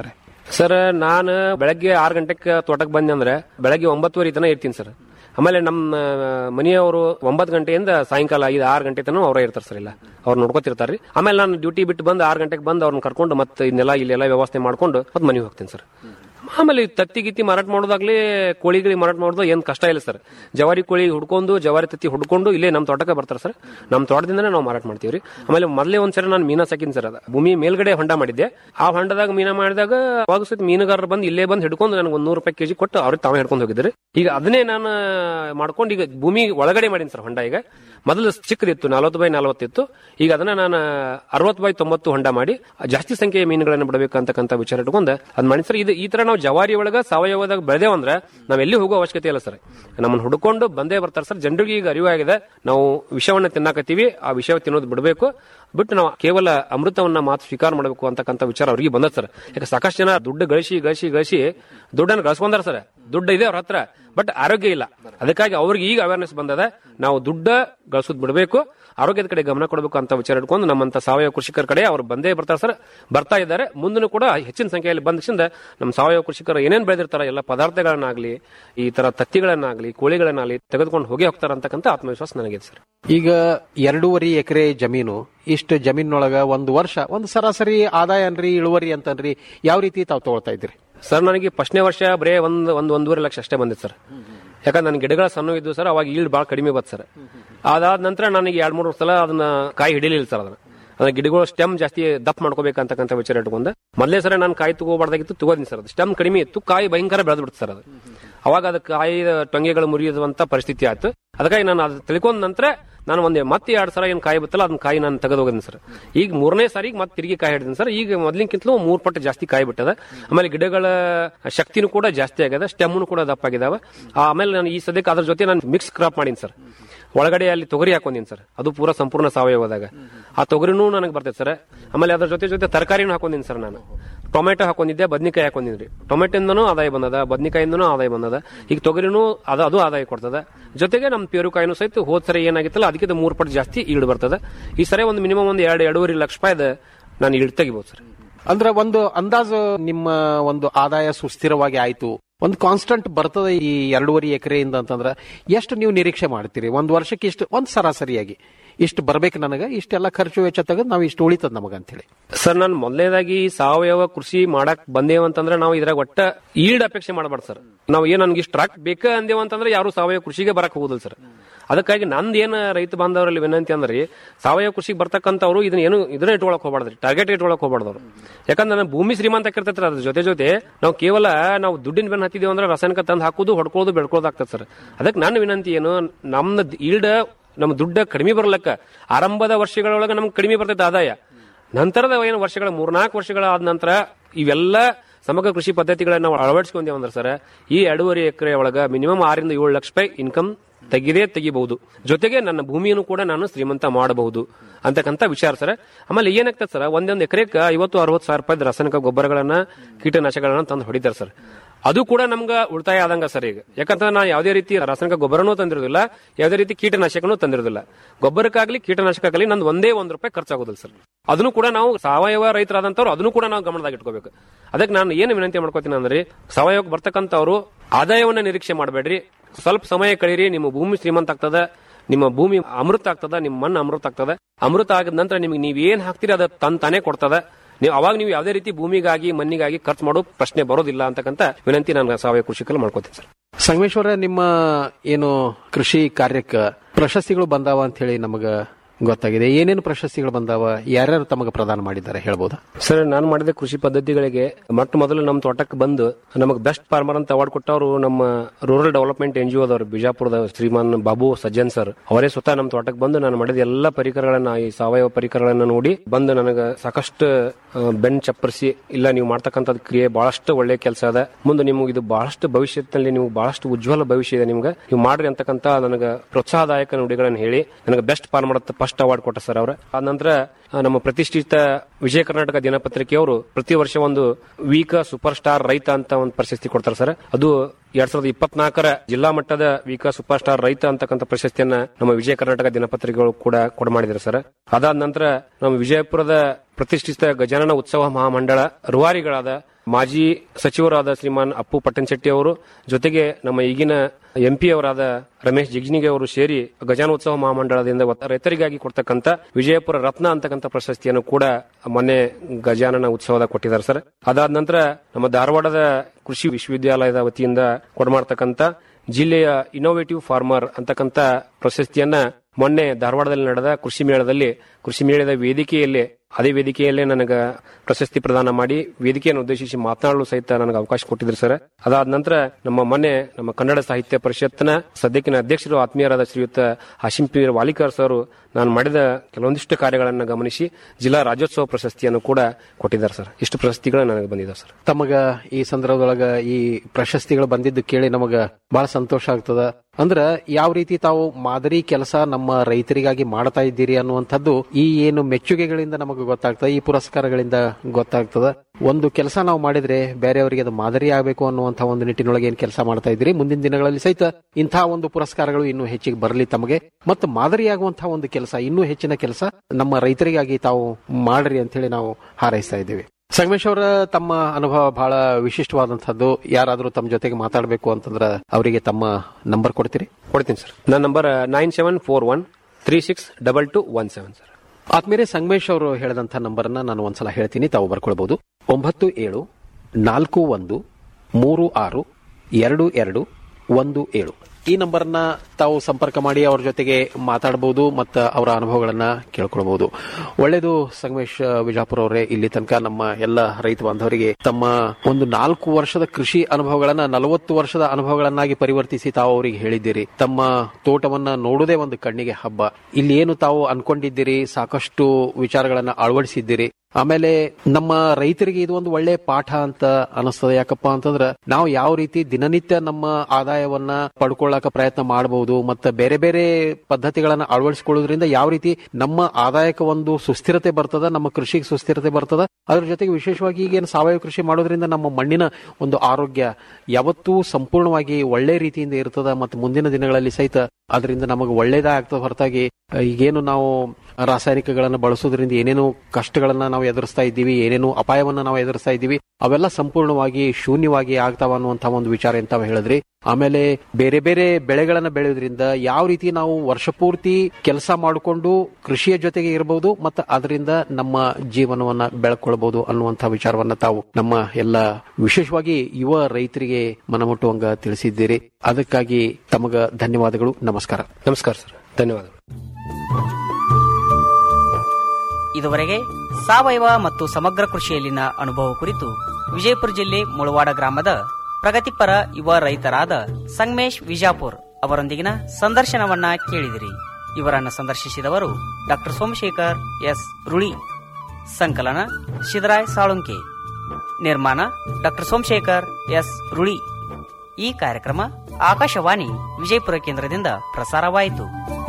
ಸರ್ ನಾನು ಬೆಳಗ್ಗೆ ಆರು ಗಂಟೆಗೆ ತೋಟಕ್ಕೆ ಬಂದೆ ಅಂದ್ರೆ ಬೆಳಗ್ಗೆ ಒಂಬತ್ತುವರೆ ತನಕ ಇರ್ತೀನಿ ಸರ್ ಆಮೇಲೆ ನಮ್ಮ ಮನೆಯವರು ಒಂಬತ್ತು ಗಂಟೆಯಿಂದ ಸಾಯಂಕಾಲ ಐದು ಆರು ಗಂಟೆ ತನಕ ಅವರೇ ಇರ್ತಾರೆ ಸರ್ ಇಲ್ಲ ಅವ್ರು ನೋಡ್ಕೊತಿರ್ತಾರೆ ಆಮೇಲೆ ನಾನು ಡ್ಯೂಟಿ ಬಿಟ್ಟು ಬಂದು ಆರು ಗಂಟೆಗೆ ಬಂದು ಅವ್ರನ್ನ ಕರ್ಕೊಂಡು ಮತ್ತೆ ಇನ್ನೆಲ್ಲ ಇಲ್ಲೆಲ್ಲ ವ್ಯವಸ್ಥೆ ಮಾಡ್ಕೊಂಡು ಮತ್ತೆ ಮನೆಗೆ ಹೋಗ್ತೀನಿ ಸರ್ ಆಮೇಲೆ ಈ ತತ್ತಿ ಗಿತ್ತಿ ಮಾರಾಟ ಮಾಡೋದಾಗ್ಲಿ ಕೋಳಿಗಳಿಗೆ ಮಾರಾಟ ಮಾಡೋದು ಏನ್ ಕಷ್ಟ ಇಲ್ಲ ಸರ್ ಜವಾರಿ ಕೋಳಿ ಹುಡ್ಕೊಂಡು ಜವಾರಿ ತತ್ತಿ ಹುಡ್ಕೊಂಡು ಇಲ್ಲೇ ನಮ್ಮ ತೋಟಕ್ಕೆ ಬರ್ತಾರೆ ಸರ್ ನಮ್ಮ ತೋಟದಿಂದನೇ ನಾವು ಮಾರಾಟ ಮಾಡ್ತೀವಿ ರೀ ಆಮೇಲೆ ಮೊದಲೇ ಒಂದ್ಸರಿ ನಾನು ಮೀನಾ ಸಾಕಿನಿ ಸರ್ ಅದ ಭೂಮಿ ಮೇಲ್ಗಡೆ ಹೊಂಡ ಮಾಡಿದ್ದೆ ಆ ಹೊಂಡದಾಗ ಮೀನಾ ಮಾಡಿದಾಗ ಅವಾಗ ಸಹಿತ ಮೀನುಗಾರರು ಬಂದು ಇಲ್ಲೇ ಬಂದು ಹಿಡ್ಕೊಂಡು ನನಗೆ ಒಂದ್ ನೂರು ರೂಪಾಯಿ ಕೆಜಿ ಕೊಟ್ಟು ಅವ್ರಿಗೆ ತಾವೇ ಹಿಡ್ಕೊಂಡು ಹೋಗಿದ್ರಿ ಈಗ ಅದನ್ನೇ ನಾನು ಮಾಡ್ಕೊಂಡು ಈಗ ಭೂಮಿ ಒಳಗಡೆ ಮಾಡೀನಿ ಸರ್ ಹೊಂಡ ಈಗ ಮೊದಲು ಚಿಕ್ಕದಿತ್ತು ನಲವತ್ತು ಬೈ ನಲವತ್ತಿತ್ತು ಈಗ ಅದನ್ನ ನಾನು ಅರವತ್ತು ಬೈ ತೊಂಬತ್ತು ಹೊಂಡ ಮಾಡಿ ಜಾಸ್ತಿ ಸಂಖ್ಯೆಯ ಮೀನುಗಳನ್ನು ಬಿಡಬೇಕು ಅಂತಕ್ಕಂಥ ವಿಚಾರ ಇಟ್ಕೊಂಡು ಅದ್ ಮಾಡಿ ಸರ್ ಇದು ಈ ತರ ನಾವು ಜವಾರಿ ಒಳಗ ಸಾವಯವದಾಗ ಬೆಳೆದೇವಂದ್ರೆ ನಾವ್ ಎಲ್ಲಿ ಹೋಗೋ ಅವಶ್ಯಕತೆ ಇಲ್ಲ ಸರ್ ನಮ್ಮನ್ನ ಹುಡ್ಕೊಂಡು ಬಂದೇ ಬರ್ತಾರೆ ಸರ್ ಜನರಿಗೆ ಈಗ ಅರಿವಾಗಿದೆ ನಾವು ವಿಷವನ್ನ ತಿನ್ನಾಕತ್ತೀವಿ ಆ ವಿಷಯ ತಿನ್ನೋದು ಬಿಡಬೇಕು ಬಿಟ್ಟು ನಾವು ಕೇವಲ ಅಮೃತವನ್ನ ಮಾತು ಸ್ವೀಕಾರ ಮಾಡಬೇಕು ಅಂತಕ್ಕಂಥ ವಿಚಾರ ಅವ್ರಿಗೆ ಬಂದದ ಸರ್ ಯಾಕೆ ಸಾಕಷ್ಟು ಜನ ದುಡ್ಡು ಗಳಿಸಿ ಗಳಿಸಿ ಗಳಿಸಿ ದುಡ್ಡನ್ನು ಗಳಿಸ್ಕೊಂಡಾರ ಸರ್ ದುಡ್ಡು ಇದೆ ಅವ್ರ ಹತ್ರ ಬಟ್ ಆರೋಗ್ಯ ಇಲ್ಲ ಅದಕ್ಕಾಗಿ ಅವ್ರಿಗೆ ಈಗ ಅವೇರ್ನೆಸ್ ಬಂದದ ನಾವು ದುಡ್ಡ ಗಳಿಸೋದು ಬಿಡಬೇಕು ಆರೋಗ್ಯದ ಕಡೆ ಗಮನ ಕೊಡಬೇಕು ಅಂತ ವಿಚಾರ ಇಟ್ಕೊಂಡು ನಮ್ಮಂತ ಸಾವಯವ ಕೃಷಿಕರ ಕಡೆ ಅವ್ರು ಬಂದೇ ಬರ್ತಾರೆ ಸರ್ ಬರ್ತಾ ಇದ್ದಾರೆ ಮುಂದೂ ಕೂಡ ಹೆಚ್ಚಿನ ಸಂಖ್ಯೆಯಲ್ಲಿ ಬಂದಿಂದ ನಮ್ಮ ಸಾವಯವ ಕೃಷಿಕರು ಏನೇನ್ ಬೆಳೆದಿರ್ತಾರೆ ಎಲ್ಲ ಪದಾರ್ಥಗಳನ್ನಾಗ್ಲಿ ಈ ತರ ತತ್ತಿಗಳನ್ನಾಗ್ಲಿ ಕೋಳಿಗಳನ್ನಾಗ್ಲಿ ತೆಗೆದುಕೊಂಡು ಹೋಗಿ ಹೋಗ್ತಾರೆ ಅಂತಕ್ಕಂಥ ಆತ್ಮವಿಶ್ವಾಸ ನನಗಿದೆ ಸರ್ ಈಗ ಎರಡೂವರೆ ಎಕರೆ ಜಮೀನು ಇಷ್ಟು ಜಮೀನೊಳಗ ಒಂದು ವರ್ಷ ಒಂದು ಸರಾಸರಿ ಆದಾಯ ಅನ್ರಿ ಇಳುವರಿ ಅಂತನ್ರಿ ಯಾವ ರೀತಿ ತಾವು ತಗೊಳ್ತಾ ಇದ್ರಿ ಸರ್ ನನಗೆ ಫಸ್ಟ್ನೇ ವರ್ಷ ಬರೇ ಒಂದ್ ಒಂದ್ ಒಂದೂವರೆ ಲಕ್ಷ ಅಷ್ಟೇ ಬಂದಿತ್ತು ಸರ್ ಯಾಕಂದ್ರೆ ನನ್ನ ಗಿಡಗಳ ಸಣ್ಣ ಇದ್ದು ಸರ್ ಅವಾಗ ಈಲ್ಡ್ ಭಾಳ ಕಡಿಮೆ ಬತ್ತು ಸರ್ ಅದಾದ ನಂತರ ನನಗೆ ಎರಡ್ ಮೂರು ಸಲ ಅದನ್ನ ಕಾಯಿ ಹಿಡಿಲಿಲ್ಲ ಸರ್ ಅದನ್ನ ಅಂದ್ರೆ ಗಿಡಗಳು ಸ್ಟೆಮ್ ಜಾಸ್ತಿ ದಪ್ಪ ಮಾಡ್ಕೋಬೇಕಂತಕ್ಕಂಥ ವಿಚಾರ ಇಟ್ಕೊಂಡು ಮೊದಲೇ ಸರ ನಾನು ಕಾಯಿ ತಗೋಬಾರ್ದಾಗಿತ್ತು ತಗೋದಿನಿ ಸರ್ ಅದು ಸ್ಟೆಮ್ ಕಡಿಮೆ ಇತ್ತು ಕಾಯಿ ಭಯಂಕರ ಬೆಳೆದು ಬಿಡ್ತು ಸರ್ ಅದು ಅವಾಗ ಅದಕ್ಕೆ ಕಾಯಿ ಟೊಂಗೆಗಳು ಮುರಿಯುವಂತ ಪರಿಸ್ಥಿತಿ ಆಯ್ತು ಅದಕ್ಕಾಗಿ ನಾನು ಅದು ತಿಳ್ಕೊಂಡ ನಂತರ ನಾನು ಒಂದೇ ಮತ್ತೆ ಎರಡು ಸಲ ಏನು ಕಾಯಿ ಬತ್ತಲ್ಲ ಅದನ್ನ ಕಾಯಿ ನಾನು ತೆಗೆದು ಹೋಗಿದ್ದೀನಿ ಸರ್ ಈಗ ಮೂರನೇ ಸಾರಿಗೆ ಮತ್ತೆ ತಿರುಗಿ ಕಾಯಿ ಹಿಡಿದೀನಿ ಸರ್ ಈಗ ಮೊದ್ಲಿನಕ್ಕಿಂತಲೂ ಮೂರು ಪಟ್ಟು ಜಾಸ್ತಿ ಕಾಯಿ ಬಿಟ್ಟದ ಆಮೇಲೆ ಗಿಡಗಳ ಶಕ್ತಿನೂ ಕೂಡ ಜಾಸ್ತಿ ಆಗ್ಯದ ಸ್ಟೆಮ್ನು ಕೂಡ ದಪ್ಪ ಆಗಿದಾವ ಆಮೇಲೆ ನಾನು ಈ ಸದ್ಯಕ್ಕೆ ಅದ್ರ ಜೊತೆ ನಾನು ಮಿಕ್ಸ್ ಕ್ರಾಪ್ ಮಾಡೀನಿ ಸರ್ ಒಳಗಡೆ ಅಲ್ಲಿ ತೊಗರಿ ಹಾಕೊಂಡಿನಿ ಸರ್ ಅದು ಪೂರ ಸಂಪೂರ್ಣ ಸಾವಯವದಾಗ ಆ ತೊಗರಿನೂ ನನಗೆ ಬರ್ತೈತೆ ಸರ್ ಆಮೇಲೆ ಅದ್ರ ಜೊತೆ ಜೊತೆ ತರಕಾರಿನೂ ಹಾಕೊಂಡಿನಿ ಸರ್ ನಾನು ಟೊಮೆಟೊ ಹಾಕೊಂಡಿದ್ದೆ ಬದ್ನಿಕಾಯಿ ಹಾಕೊಂಡಿದ್ರಿ ಟೊಮೆಟೊಯಿಂದನೂ ಆದಾಯ ಬಂದದ ಬದ್ನಿಕಾಯಿಂದನೂ ಆದಾಯ ಬಂದದ ಈಗ ತೊಗರಿನೂ ಅದು ಅದು ಆದಾಯ ಕೊಡ್ತದ ಜೊತೆಗೆ ನಮ್ಮ ಪೇರುಕಾಯಿನೂ ಸಹಿತ ಹೋದ್ ಸರಿ ಏನಾಗಿತ್ತಲ್ಲ ಅದಕ್ಕಿಂತ ಮೂರು ಪಟ್ಟು ಜಾಸ್ತಿ ಈಡ್ ಬರ್ತದ ಈ ಸರಿ ಒಂದು ಮಿನಿಮಮ್ ಒಂದು ಎರಡು ಎರಡೂವರೆ ಲಕ್ಷ ರೂಪಾಯಿದ ನಾನು ಈಡ್ ತೆಗಿಬಹುದು ಸರ್ ಅಂದ್ರೆ ಒಂದು ಅಂದಾಜು ನಿಮ್ಮ ಒಂದು ಆದಾಯ ಸುಸ್ಥಿರವಾಗಿ ಆಯ್ತು ಒಂದು ಕಾನ್ಸ್ಟಂಟ್ ಬರ್ತದೆ ಈ ಎರಡೂವರೆ ಎಕರೆಯಿಂದ ಅಂತಂದ್ರೆ ಎಷ್ಟು ನೀವು ನಿರೀಕ್ಷೆ ಮಾಡ್ತೀರಿ ಒಂದು ವರ್ಷಕ್ಕೆ ಇಷ್ಟು ಒಂದು ಸರಾಸರಿಯಾಗಿ ಇಷ್ಟು ಬರ್ಬೇಕು ನನಗೆ ಇಷ್ಟೆಲ್ಲ ಖರ್ಚು ವೆಚ್ಚ ತೆಗೆದು ನಾವು ಇಷ್ಟು ಉಳಿತದ ನಮಗ ಅಂತ ಹೇಳಿ ಸರ್ ನಾನು ಮೊದಲನೇದಾಗಿ ಸಾವಯವ ಕೃಷಿ ಮಾಡಕ್ ಬಂದೇವ ಅಂತಂದ್ರೆ ನಾವು ಇದ್ರಾಗ ಒಟ್ಟ ಈಲ್ಡ್ ಅಪೇಕ್ಷೆ ಮಾಡಬಾರ್ದು ಸರ್ ನಾವು ಏನ್ ನನ್ಗೆ ಇಷ್ಟು ಟ್ರಾಕ್ ಬೇಕ ಅಂದೇವ ಅಂತಂದ್ರೆ ಯಾರು ಸಾವಯವ ಕೃಷಿಗೆ ಬರಕ್ ಹೋಗುದಿಲ್ಲ ಸರ್ ಅದಕ್ಕಾಗಿ ನಂದು ಏನ್ ರೈತ ಬಾಂಧವರಲ್ಲಿ ವಿನಂತಿ ಅಂದ್ರೆ ಸಾವಯವ ಕೃಷಿಗೆ ಬರ್ತಕ್ಕಂಥವ್ರು ಇದನ್ನ ಏನು ಇದನ್ನ ಇಟ್ಕೊಳಕ್ ಹೋಗ್ಬಾರ್ದ್ರಿ ಟಾರ್ಗೆಟ್ ಇಟ್ಕೊಳಕ್ ಹೋಗ್ಬಾರ್ದವ್ರು ಯಾಕಂದ್ರೆ ನನ್ನ ಭೂಮಿ ಶ್ರೀಮಂತ ಆಗಿರ್ತೈತ್ರಿ ಅದ್ರ ಜೊತೆ ಜೊತೆ ನಾವು ಕೇವಲ ನಾವು ದುಡ್ಡಿನ ಬೆನ್ ಹತ್ತಿದೇವು ಅಂದ್ರೆ ರಾಸಾಯನಿಕ ತಂದು ಹಾಕೋದು ಹೊಡ್ಕೊಳ್ಳೋದು ಬೆಳ್ಕೊಳ್ಳೋದು ಆಗ್ತದೆ ಸರ್ ಅದಕ್ಕೆ ನನ್ನ ವಿನಂತಿ ಏನು ನಮ್ಮ ಈಲ್ಡ್ ನಮ್ಮ ದುಡ್ಡ ಕಡಿಮೆ ಬರ್ಲಕ್ಕ ಆರಂಭದ ವರ್ಷಗಳೊಳಗೆ ನಮ್ಗೆ ಕಡಿಮೆ ಬರ್ತೈತೆ ಆದಾಯ ನಂತರದ ಏನು ವರ್ಷಗಳ ಮೂರ್ನಾಲ್ಕು ವರ್ಷಗಳಾದ ನಂತರ ಇವೆಲ್ಲ ಸಮಗ್ರ ಕೃಷಿ ಪದ್ಧತಿಗಳನ್ನ ನಾವು ಅಳವಡಿಸ್ಕೊಂಡೇವು ಅಂದ್ರೆ ಸರ್ ಈ ಎರಡೂವರೆ ಎಕರೆ ಒಳಗ ಮಿನಿಮಮ್ ಆರರಿಂದ ಏಳು ಲಕ್ಷ ರೂಪಾಯಿ ಇನ್ಕಮ್ ತೆಗಿದೇ ತೆಗಿಬಹುದು ಜೊತೆಗೆ ನನ್ನ ಭೂಮಿಯನ್ನು ಕೂಡ ನಾನು ಶ್ರೀಮಂತ ಮಾಡಬಹುದು ಅಂತಕ್ಕಂಥ ವಿಚಾರ ಸರ್ ಆಮೇಲೆ ಏನಾಗ್ತದೆ ಸರ್ ಒಂದೊಂದು ಎಕರೆಗೆ ಐವತ್ತು ಅರವತ್ತು ಸಾವಿರ ರೂಪಾಯಿ ರಾಸಾಯನಿಕ ಗೊಬ್ಬರಗಳನ್ನ ಕೀಟನಾಶಕಗಳನ್ನ ತಂದು ಹೊಡಿತಾರೆ ಸರ್ ಅದು ಕೂಡ ನಮ್ಗೆ ಉಳಿತಾಯ ಆದಂಗ ಸರ್ ಈಗ ಯಾಕಂದ್ರೆ ನಾನು ಯಾವುದೇ ರೀತಿ ರಾಸಾಯನಿಕ ಗೊಬ್ಬರನೂ ತಂದಿರೋದಿಲ್ಲ ಯಾವುದೇ ರೀತಿ ಕೀಟನಾಶಕನೂ ತಂದಿರೋದಿಲ್ಲ ಗೊಬ್ಬರಕ್ಕಾಗ್ಲಿ ಕೀಟನಾಶಕಕ್ಕಾಗಲಿ ನಂದು ಒಂದೇ ಒಂದು ರೂಪಾಯಿ ಖರ್ಚಾಗೋದಿಲ್ಲ ಸರ್ ಅದನ್ನು ಕೂಡ ನಾವು ಸಾವಯವ ರೈತರಾದಂತವ್ರು ಅದನ್ನು ಕೂಡ ನಾವು ಗಮನದಾಗ ಇಟ್ಕೋಬೇಕು ಅದಕ್ಕೆ ನಾನು ಏನು ವಿನಂತಿ ಮಾಡ್ಕೋತೀನಿ ಅಂದ್ರೆ ಸಾವಯವಕ್ಕೆ ಬರ್ತಕ್ಕಂಥವ್ರು ಆದಾಯವನ್ನ ನಿರೀಕ್ಷೆ ಮಾಡಬೇಡ್ರಿ ಸ್ವಲ್ಪ ಸಮಯ ಕಳೀರಿ ನಿಮ್ಮ ಭೂಮಿ ಶ್ರೀಮಂತ ಆಗ್ತದ ನಿಮ್ಮ ಭೂಮಿ ಅಮೃತ ಆಗ್ತದ ನಿಮ್ಮ ಮಣ್ಣು ಅಮೃತ ಆಗ್ತದ ಅಮೃತ ಆಗಿದ ನಂತರ ನಿಮ್ಗೆ ನೀವ್ ಏನ್ ಹಾಕ್ತೀರಿ ಅದ ತನ್ ತಾನೇ ಕೊಡ್ತದ ನೀವು ಅವಾಗ ನೀವು ಯಾವುದೇ ರೀತಿ ಭೂಮಿಗಾಗಿ ಮಣ್ಣಿಗಾಗಿ ಖರ್ಚು ಮಾಡೋ ಪ್ರಶ್ನೆ ಬರೋದಿಲ್ಲ ಅಂತಕ್ಕಂಥ ವಿನಂತಿ ನಾನು ಸಾವಯವ ಕೃಷಿಕಲ್ಲಿ ಮಾಡ್ಕೋತೀನಿ ಸರ್ ಸಂಗಮೇಶ್ವರ ನಿಮ್ಮ ಏನು ಕೃಷಿ ಕಾರ್ಯಕ್ಕೆ ಪ್ರಶಸ್ತಿಗಳು ಬಂದಾವ ಅಂತ ಹೇಳಿ ನಮಗ ಗೊತ್ತಾಗಿದೆ ಏನೇನು ಪ್ರಶಸ್ತಿಗಳು ಬಂದಾವ ಯಾರ್ಯಾರು ತಮಗೆ ಪ್ರದಾನ ಮಾಡಿದ್ದಾರೆ ಹೇಳ್ಬೋದಾ ಸರ್ ನಾನು ಮಾಡಿದ ಕೃಷಿ ಪದ್ಧತಿಗಳಿಗೆ ಮೊಟ್ಟ ಮೊದಲು ನಮ್ಮ ತೋಟಕ್ಕೆ ಬಂದು ನಮಗೆ ಬೆಸ್ಟ್ ಫಾರ್ಮರ್ ಅಂತ ಅವಾರ್ಡ್ ಕೊಟ್ಟವರು ನಮ್ಮ ರೂರಲ್ ಡೆವಲಪ್ಮೆಂಟ್ ಎನ್ ಜಿ ಒದವರು ಬಿಜಾಪುರದ ಶ್ರೀಮಾನ್ ಬಾಬು ಸಜ್ಜನ್ ಸರ್ ಅವರೇ ಸ್ವತಃ ನಮ್ಮ ತೋಟಕ್ಕೆ ಬಂದು ನಾನು ಮಾಡಿದ ಎಲ್ಲ ಪರಿಕರಗಳನ್ನ ಈ ಸಾವಯವ ಪರಿಕರಗಳನ್ನ ನೋಡಿ ಬಂದು ನನಗೆ ಸಾಕಷ್ಟು ಆ, ಬೆನ್ ಚಪ್ಪರಿಸಿ ಇಲ್ಲ ನೀವು ಮಾಡ್ತಕ್ಕಂಥದ್ದು ಕ್ರಿಯೆ ಬಹಳಷ್ಟು ಒಳ್ಳೆ ಕೆಲಸ ಅದ ಮುಂದೆ ನಿಮಗೆ ಇದು ಬಹಳಷ್ಟು ಭವಿಷ್ಯದಲ್ಲಿ ನೀವು ಬಹಳಷ್ಟು ಉಜ್ವಲ ಭವಿಷ್ಯ ಇದೆ ನಿಮ್ಗೆ ನೀವು ಮಾಡ್ರಿ ಅಂತಕ್ಕಂಥ ನನಗೆ ಪ್ರೋತ್ಸಾಹದಾಯಕ ನುಡಿಗಳನ್ನು ಹೇಳಿ ನನಗೆ ಬೆಸ್ಟ್ ಫಾರ್ಮರ್ ಅಂತ ಫಸ್ಟ್ ಅವಾರ್ಡ್ ಕೊಟ್ಟ ಸರ್ ಅವ್ರ ಆ ನಂತರ ಆ, ನಮ್ಮ ಪ್ರತಿಷ್ಠಿತ ವಿಜಯ ಕರ್ನಾಟಕ ದಿನಪತ್ರಿಕೆಯವರು ಪ್ರತಿ ವರ್ಷ ಒಂದು ವೀಕ ಸೂಪರ್ ಸ್ಟಾರ್ ರೈತ ಅಂತ ಒಂದು ಪ್ರಶಸ್ತಿ ಕೊಡ್ತಾರೆ ಸರ್ ಅದು ಎರಡ್ ಸಾವಿರದ ಇಪ್ಪತ್ನಾಲ್ಕರ ಜಿಲ್ಲಾ ಮಟ್ಟದ ವೀಕ ಸೂಪರ್ ಸ್ಟಾರ್ ರೈತ ಅಂತಕ್ಕಂಥ ಪ್ರಶಸ್ತಿಯನ್ನ ನಮ್ಮ ವಿಜಯ ಕರ್ನಾಟಕ ದಿನಪತ್ರಿಕೆಗಳು ಕೂಡ ಕೊಡ ಮಾಡಿದ್ರು ಸರ್ ಅದಾದ ನಂತರ ನಮ್ಮ ವಿಜಯಪುರದ ಪ್ರತಿಷ್ಠಿತ ಗಜಾನನ ಉತ್ಸವ ಮಹಾಮಂಡಳ ರೂವಾರಿಗಳಾದ ಮಾಜಿ ಸಚಿವರಾದ ಶ್ರೀಮಾನ್ ಅಪ್ಪು ಪಟ್ಟಣಶೆಟ್ಟಿ ಅವರು ಜೊತೆಗೆ ನಮ್ಮ ಈಗಿನ ಎಂಪಿ ಅವರಾದ ರಮೇಶ್ ಜಿಗ್ಜಿನಿಗೆ ಅವರು ಸೇರಿ ಗಜಾನೋತ್ಸವ ಮಹಾಮಂಡಳದಿಂದ ಒತ್ತ- ರೈತರಿಗಾಗಿ ಕೊಡ್ತಕ್ಕಂತ ವಿಜಯಪುರ ರತ್ನ ಅಂತಕ್ಕಂಥ ಪ್ರಶಸ್ತಿಯನ್ನು ಕೂಡ ಮೊನ್ನೆ ಗಜಾನನ ಉತ್ಸವದ ಕೊಟ್ಟಿದ್ದಾರೆ ಸರ್ ಅದಾದ ನಂತರ ನಮ್ಮ ಧಾರವಾಡದ ಕೃಷಿ ವಿಶ್ವವಿದ್ಯಾಲಯದ ವತಿಯಿಂದ ಕೊಡಮಾಡ್ತಕ್ಕಂತ ಜಿಲ್ಲೆಯ ಇನೋವೇಟಿವ್ ಫಾರ್ಮರ್ ಅಂತಕ್ಕಂತ ಪ್ರಶಸ್ತಿಯನ್ನ ಮೊನ್ನೆ ಧಾರವಾಡದಲ್ಲಿ ನಡೆದ ಕೃಷಿ ಮೇಳದಲ್ಲಿ ಕೃಷಿ ಮೇಳದ ವೇದಿಕೆಯಲ್ಲಿ ಅದೇ ವೇದಿಕೆಯಲ್ಲೇ ನನಗೆ ಪ್ರಶಸ್ತಿ ಪ್ರದಾನ ಮಾಡಿ ವೇದಿಕೆಯನ್ನು ಉದ್ದೇಶಿಸಿ ಮಾತನಾಡಲು ಸಹಿತ ನನಗೆ ಅವಕಾಶ ಕೊಟ್ಟಿದ್ರು ಸರ್ ಅದಾದ ನಂತರ ನಮ್ಮ ಮೊನ್ನೆ ನಮ್ಮ ಕನ್ನಡ ಸಾಹಿತ್ಯ ಪರಿಷತ್ನ ಸದ್ಯಕ್ಕಿನ ಅಧ್ಯಕ್ಷರು ಆತ್ಮೀಯರಾದ ಶ್ರೀಯುತ ಹಾಶಿಂ ಪೀರ್ ವಾಲಿಕರ್ ಸರ್ ನಾನು ಮಾಡಿದ ಕೆಲವೊಂದಿಷ್ಟು ಕಾರ್ಯಗಳನ್ನು ಗಮನಿಸಿ ಜಿಲ್ಲಾ ರಾಜ್ಯೋತ್ಸವ ಪ್ರಶಸ್ತಿಯನ್ನು ಕೂಡ ಕೊಟ್ಟಿದ್ದಾರೆ ಸರ್ ಇಷ್ಟು ಪ್ರಶಸ್ತಿಗಳು ನನಗೆ ಬಂದಿದೆ ಸರ್ ತಮಗ ಈ ಸಂದರ್ಭದೊಳಗ ಈ ಪ್ರಶಸ್ತಿಗಳು ಬಂದಿದ್ದು ಕೇಳಿ ನಮಗ ಬಹಳ ಸಂತೋಷ ಆಗ್ತದ ಅಂದ್ರ ಯಾವ ರೀತಿ ತಾವು ಮಾದರಿ ಕೆಲಸ ನಮ್ಮ ರೈತರಿಗಾಗಿ ಮಾಡ್ತಾ ಇದ್ದೀರಿ ಅನ್ನುವಂಥದ್ದು ಈ ಏನು ಮೆಚ್ಚುಗೆಗಳಿಂದ ನಮಗೆ ಗೊತ್ತಾಗ್ತದೆ ಈ ಪುರಸ್ಕಾರಗಳಿಂದ ಗೊತ್ತಾಗ್ತದ ಒಂದು ಕೆಲಸ ನಾವು ಮಾಡಿದ್ರೆ ಬೇರೆಯವರಿಗೆ ಅದು ಮಾದರಿ ಆಗಬೇಕು ಅನ್ನುವಂಥ ಒಂದು ನಿಟ್ಟಿನೊಳಗೆ ಏನ್ ಕೆಲಸ ಮಾಡ್ತಾ ಇದ್ದೀರಿ ಮುಂದಿನ ದಿನಗಳಲ್ಲಿ ಸಹಿತ ಇಂತಹ ಒಂದು ಪುರಸ್ಕಾರಗಳು ಇನ್ನೂ ಹೆಚ್ಚಿಗೆ ಬರಲಿ ತಮಗೆ ಮತ್ತು ಮಾದರಿಯಾಗುವಂತಹ ಒಂದು ಕೆಲಸ ಇನ್ನೂ ಹೆಚ್ಚಿನ ಕೆಲಸ ನಮ್ಮ ರೈತರಿಗಾಗಿ ತಾವು ಮಾಡ್ರಿ ಅಂತ ಹೇಳಿ ನಾವು ಹಾರೈಸ್ತಾ ಇದ್ದೇವೆ ಸಂಗಮೇಶ್ ಅವರ ತಮ್ಮ ಅನುಭವ ಬಹಳ ವಿಶಿಷ್ಟವಾದಂತಹದ್ದು ಯಾರಾದರೂ ತಮ್ಮ ಜೊತೆಗೆ ಮಾತಾಡಬೇಕು ಅಂತಂದ್ರ ಅವರಿಗೆ ತಮ್ಮ ನಂಬರ್ ಕೊಡ್ತೀರಿ ಕೊಡ್ತೀನಿ ಸರ್ ನನ್ನ number nine seven four one three six double two one seven sir ಆದ್ಮೇಲೆ ಸಂಗಮೇಶ್ ಅವರು ಹೇಳಿದಂತ ನಂಬರ್ನ ನಾನು ಒಂದ್ಸಲ ಹೇಳ್ತೀನಿ ತಾವು ಬರ್ಕೊಳ್ಬಹುದು ಒಂಬತ್ತು ಏಳು ನಾಲ್ಕು ಒಂದು ಮೂರು ಆರು ಎರಡು ಎರಡು ಒಂದು ಏಳು ಈ ನಂಬರ್ನ ತಾವು ಸಂಪರ್ಕ ಮಾಡಿ ಅವ್ರ ಜೊತೆಗೆ ಮಾತಾಡಬಹುದು ಮತ್ತು ಅವರ ಅನುಭವಗಳನ್ನ ಕೇಳ್ಕೊಳ್ಬಹುದು ಒಳ್ಳೇದು ಸಂಗಮೇಶ್ ವಿಜಾಪುರ ಅವರೇ ಇಲ್ಲಿ ತನಕ ನಮ್ಮ ಎಲ್ಲ ರೈತ ಬಾಂಧವರಿಗೆ ತಮ್ಮ ಒಂದು ನಾಲ್ಕು ವರ್ಷದ ಕೃಷಿ ಅನುಭವಗಳನ್ನ ನಲವತ್ತು ವರ್ಷದ ಅನುಭವಗಳನ್ನಾಗಿ ಪರಿವರ್ತಿಸಿ ತಾವು ಅವರಿಗೆ ಹೇಳಿದ್ದೀರಿ ತಮ್ಮ ತೋಟವನ್ನ ನೋಡುವುದೇ ಒಂದು ಕಣ್ಣಿಗೆ ಹಬ್ಬ ಇಲ್ಲಿ ಏನು ತಾವು ಅನ್ಕೊಂಡಿದ್ದೀರಿ ಸಾಕಷ್ಟು ವಿಚಾರಗಳನ್ನ ಅಳವಡಿಸಿದ್ದೀರಿ ಆಮೇಲೆ ನಮ್ಮ ರೈತರಿಗೆ ಇದು ಒಂದು ಒಳ್ಳೆ ಪಾಠ ಅಂತ ಅನಿಸ್ತದೆ ಯಾಕಪ್ಪ ಅಂತಂದ್ರ ನಾವು ಯಾವ ರೀತಿ ದಿನನಿತ್ಯ ನಮ್ಮ ಆದಾಯವನ್ನ ಪಡ್ಕೊಳ್ಳಾಕ ಪ್ರಯತ್ನ ಮಾಡಬಹುದು ಮತ್ತೆ ಬೇರೆ ಬೇರೆ ಪದ್ಧತಿಗಳನ್ನ ಅಳವಡಿಸಿಕೊಳ್ಳೋದ್ರಿಂದ ಯಾವ ರೀತಿ ನಮ್ಮ ಆದಾಯಕ್ಕೆ ಒಂದು ಸುಸ್ಥಿರತೆ ಬರ್ತದ ನಮ್ಮ ಕೃಷಿಗೆ ಸುಸ್ಥಿರತೆ ಬರ್ತದ ಅದ್ರ ಜೊತೆಗೆ ವಿಶೇಷವಾಗಿ ಈಗೇನು ಸಾವಯವ ಕೃಷಿ ಮಾಡೋದ್ರಿಂದ ನಮ್ಮ ಮಣ್ಣಿನ ಒಂದು ಆರೋಗ್ಯ ಯಾವತ್ತೂ ಸಂಪೂರ್ಣವಾಗಿ ಒಳ್ಳೆ ರೀತಿಯಿಂದ ಇರ್ತದ ಮತ್ತು ಮುಂದಿನ ದಿನಗಳಲ್ಲಿ ಸಹಿತ ಅದರಿಂದ ನಮಗೆ ಒಳ್ಳೇದೇ ಆಗ್ತದೆ ಹೊರತಾಗಿ ಅಹ್, ಈಗೇನು ನಾವು ರಾಸಾಯನಿಕಗಳನ್ನು ಬಳಸೋದ್ರಿಂದ ಏನೇನು ಕಷ್ಟಗಳನ್ನ ನಾವು ಎದುರಿಸ್ತಾ ಇದ್ದೀವಿ ಏನೇನು ಅಪಾಯವನ್ನ ನಾವು ಎದುರಿಸ್ತಾ ಇದ್ದೀವಿ ಅವೆಲ್ಲ ಸಂಪೂರ್ಣವಾಗಿ ಶೂನ್ಯವಾಗಿ ಆಗ್ತಾವ ಅನ್ನುವಂತಹ ಒಂದು ವಿಚಾರ ಅಂತ ತಾವು ಹೇಳಿದ್ರಿ ಆಮೇಲೆ ಬೇರೆ ಬೇರೆ ಬೆಳೆಗಳನ್ನ ಬೆಳೆಯೋದ್ರಿಂದ ಯಾವ ರೀತಿ ನಾವು ವರ್ಷ ಪೂರ್ತಿ ಕೆಲಸ ಮಾಡಿಕೊಂಡು ಕೃಷಿಯ ಜೊತೆಗೆ ಇರಬಹುದು ಮತ್ತು ಅದರಿಂದ ನಮ್ಮ ಜೀವನವನ್ನ ಬೆಳ್ಕೊಳ್ಬಹುದು ಅನ್ನುವಂತಹ ವಿಚಾರವನ್ನ ತಾವು ನಮ್ಮ ಎಲ್ಲ ವಿಶೇಷವಾಗಿ ಯುವ ರೈತರಿಗೆ ಮನಮುಟ್ಟುವಂಗ ತಿಳಿಸಿದ್ದೀರಿ ಅದಕ್ಕಾಗಿ ತಮಗ ಧನ್ಯವಾದಗಳು ನಮಸ್ಕಾರ ನಮಸ್ಕಾರ ಸರ್ ಧನ್ಯವಾದಗಳು ಇದುವರೆಗೆ ಸಾವಯವ ಮತ್ತು ಸಮಗ್ರ ಕೃಷಿಯಲ್ಲಿನ ಅನುಭವ ಕುರಿತು ವಿಜಯಪುರ ಜಿಲ್ಲೆ ಮುಳವಾಡ ಗ್ರಾಮದ ಪ್ರಗತಿಪರ ಯುವ ರೈತರಾದ ಸಂಗಮೇಶ್ ವಿಜಾಪುರ್ ಅವರೊಂದಿಗಿನ ಸಂದರ್ಶನವನ್ನ ಕೇಳಿದಿರಿ ಇವರನ್ನ ಸಂದರ್ಶಿಸಿದವರು ಡಾಕ್ಟರ್ ಸೋಮಶೇಖರ್ ಎಸ್ ರುಳಿ ಸಂಕಲನ ಶಿದರಾಯ್ ಸಾಳುಂಕೆ ನಿರ್ಮಾಣ ಡಾಕ್ಟರ್ ಸೋಮಶೇಖರ್ ಎಸ್ ರುಳಿ ಈ ಕಾರ್ಯಕ್ರಮ ಆಕಾಶವಾಣಿ ವಿಜಯಪುರ ಕೇಂದ್ರದಿಂದ ಪ್ರಸಾರವಾಯಿತು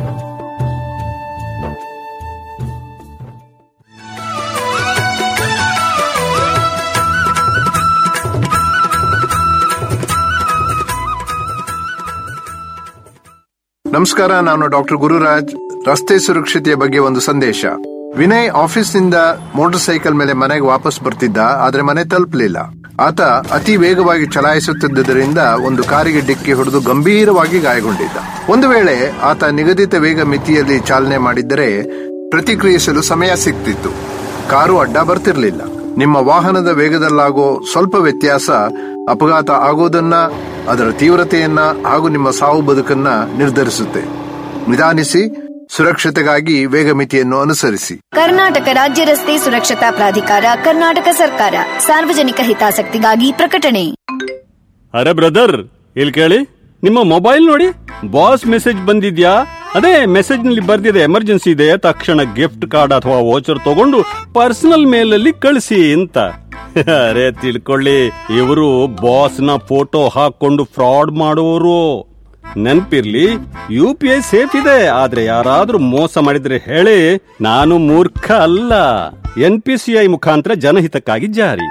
ನಮಸ್ಕಾರ ನಾನು ಡಾಕ್ಟರ್ ಗುರುರಾಜ್ ರಸ್ತೆ ಸುರಕ್ಷತೆಯ ಬಗ್ಗೆ ಒಂದು ಸಂದೇಶ ವಿನಯ್ ಆಫೀಸ್ನಿಂದ ಮೋಟಾರ್ ಸೈಕಲ್ ಮೇಲೆ ಮನೆಗೆ ವಾಪಸ್ ಬರ್ತಿದ್ದ ಆದ್ರೆ ಮನೆ ತಲುಪಲಿಲ್ಲ ಆತ ಅತಿ ವೇಗವಾಗಿ ಚಲಾಯಿಸುತ್ತಿದ್ದರಿಂದ ಒಂದು ಕಾರಿಗೆ ಡಿಕ್ಕಿ ಹೊಡೆದು ಗಂಭೀರವಾಗಿ ಗಾಯಗೊಂಡಿದ್ದ ಒಂದು ವೇಳೆ ಆತ ನಿಗದಿತ ವೇಗ ಮಿತಿಯಲ್ಲಿ ಚಾಲನೆ ಮಾಡಿದ್ದರೆ ಪ್ರತಿಕ್ರಿಯಿಸಲು ಸಮಯ ಸಿಗ್ತಿತ್ತು ಕಾರು ಅಡ್ಡ ಬರ್ತಿರ್ಲಿಲ್ಲ ನಿಮ್ಮ ವಾಹನದ ವೇಗದಲ್ಲಾಗೋ ಸ್ವಲ್ಪ ವ್ಯತ್ಯಾಸ ಅಪಘಾತ ಆಗೋದನ್ನ ಅದರ ತೀವ್ರತೆಯನ್ನ ಹಾಗೂ ನಿಮ್ಮ ಸಾವು ಬದುಕನ್ನ ನಿರ್ಧರಿಸುತ್ತೆ ನಿಧಾನಿಸಿ ಸುರಕ್ಷತೆಗಾಗಿ ವೇಗ ಮಿತಿಯನ್ನು ಅನುಸರಿಸಿ ಕರ್ನಾಟಕ ರಾಜ್ಯ ರಸ್ತೆ ಸುರಕ್ಷತಾ ಪ್ರಾಧಿಕಾರ ಕರ್ನಾಟಕ ಸರ್ಕಾರ ಸಾರ್ವಜನಿಕ ಹಿತಾಸಕ್ತಿಗಾಗಿ ಪ್ರಕಟಣೆ ಅರೆ ಬ್ರದರ್ ಇಲ್ಲಿ ಕೇಳಿ ನಿಮ್ಮ ಮೊಬೈಲ್ ನೋಡಿ ಬಾಸ್ ಮೆಸೇಜ್ ಬಂದಿದ್ಯಾ ಅದೇ ಮೆಸೇಜ್ ನಲ್ಲಿ ಬರ್ದಿದೆ ಎಮರ್ಜೆನ್ಸಿ ಇದೆ ತಕ್ಷಣ ಗಿಫ್ಟ್ ಕಾರ್ಡ್ ಅಥವಾ ವೋಚರ್ ತಗೊಂಡು ಪರ್ಸನಲ್ ಮೇಲ್ ಅಲ್ಲಿ ಕಳಿಸಿ ಅಂತ ಅರೆ ತಿಳ್ಕೊಳ್ಳಿ ಇವರು ಬಾಸ್ ನ ಫೋಟೋ ಹಾಕೊಂಡು ಫ್ರಾಡ್ ಮಾಡುವವರು ನೆನ್ಪಿರ್ಲಿ ಯು ಪಿ ಐ ಸೇಫ್ ಇದೆ ಆದ್ರೆ ಯಾರಾದ್ರೂ ಮೋಸ ಮಾಡಿದ್ರೆ ಹೇಳಿ ನಾನು ಮೂರ್ಖ ಅಲ್ಲ ಎನ್ ಪಿ ಸಿ ಐ ಮುಖಾಂತರ ಜನಹಿತಕ್ಕಾಗಿ ಜಾರಿ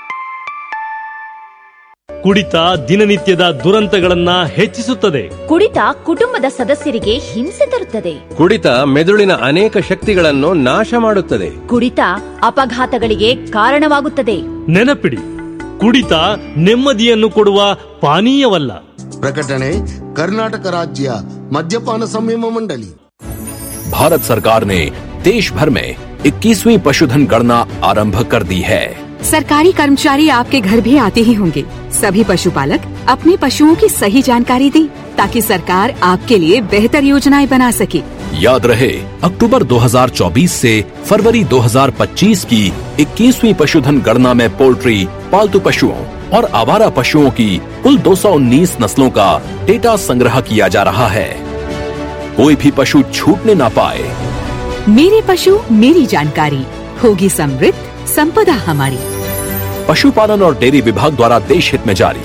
ಕುಡಿತ ದಿನನಿತ್ಯದ ದುರಂತಗಳನ್ನ ಹೆಚ್ಚಿಸುತ್ತದೆ ಕುಡಿತ ಕುಟುಂಬದ ಸದಸ್ಯರಿಗೆ ಹಿಂಸೆ ತರುತ್ತದೆ ಕುಡಿತ ಮೆದುಳಿನ ಅನೇಕ ಶಕ್ತಿಗಳನ್ನು ನಾಶ ಮಾಡುತ್ತದೆ ಕುಡಿತ ಅಪಘಾತಗಳಿಗೆ ಕಾರಣವಾಗುತ್ತದೆ ನೆನಪಿಡಿ ಕುಡಿತ ನೆಮ್ಮದಿಯನ್ನು ಕೊಡುವ ಪಾನೀಯವಲ್ಲ ಪ್ರಕಟಣೆ ಕರ್ನಾಟಕ ರಾಜ್ಯ ಮದ್ಯಪಾನ ಸಂಯಮ ಮಂಡಳಿ भारत सरकार ने देश भर में 21वीं पशुधन गणना आरंभ कर दी है सरकारी कर्मचारी आपके घर भी आते ही होंगे सभी पशुपालक अपने पशुओं की सही जानकारी दें ताकि सरकार आपके लिए बेहतर योजनाएं बना सके याद रहे अक्टूबर 2024 से फरवरी 2025 की 21वीं पशुधन गणना में पोल्ट्री पालतू पशुओं और आवारा पशुओं की कुल 219 नस्लों का डेटा संग्रह किया जा रहा है कोई भी पशु छूटने ना पाए मेरे पशु मेरी जानकारी होगी समृद्ध संपदा हमारी पशुपालन और डेयरी विभाग द्वारा देश हित में जारी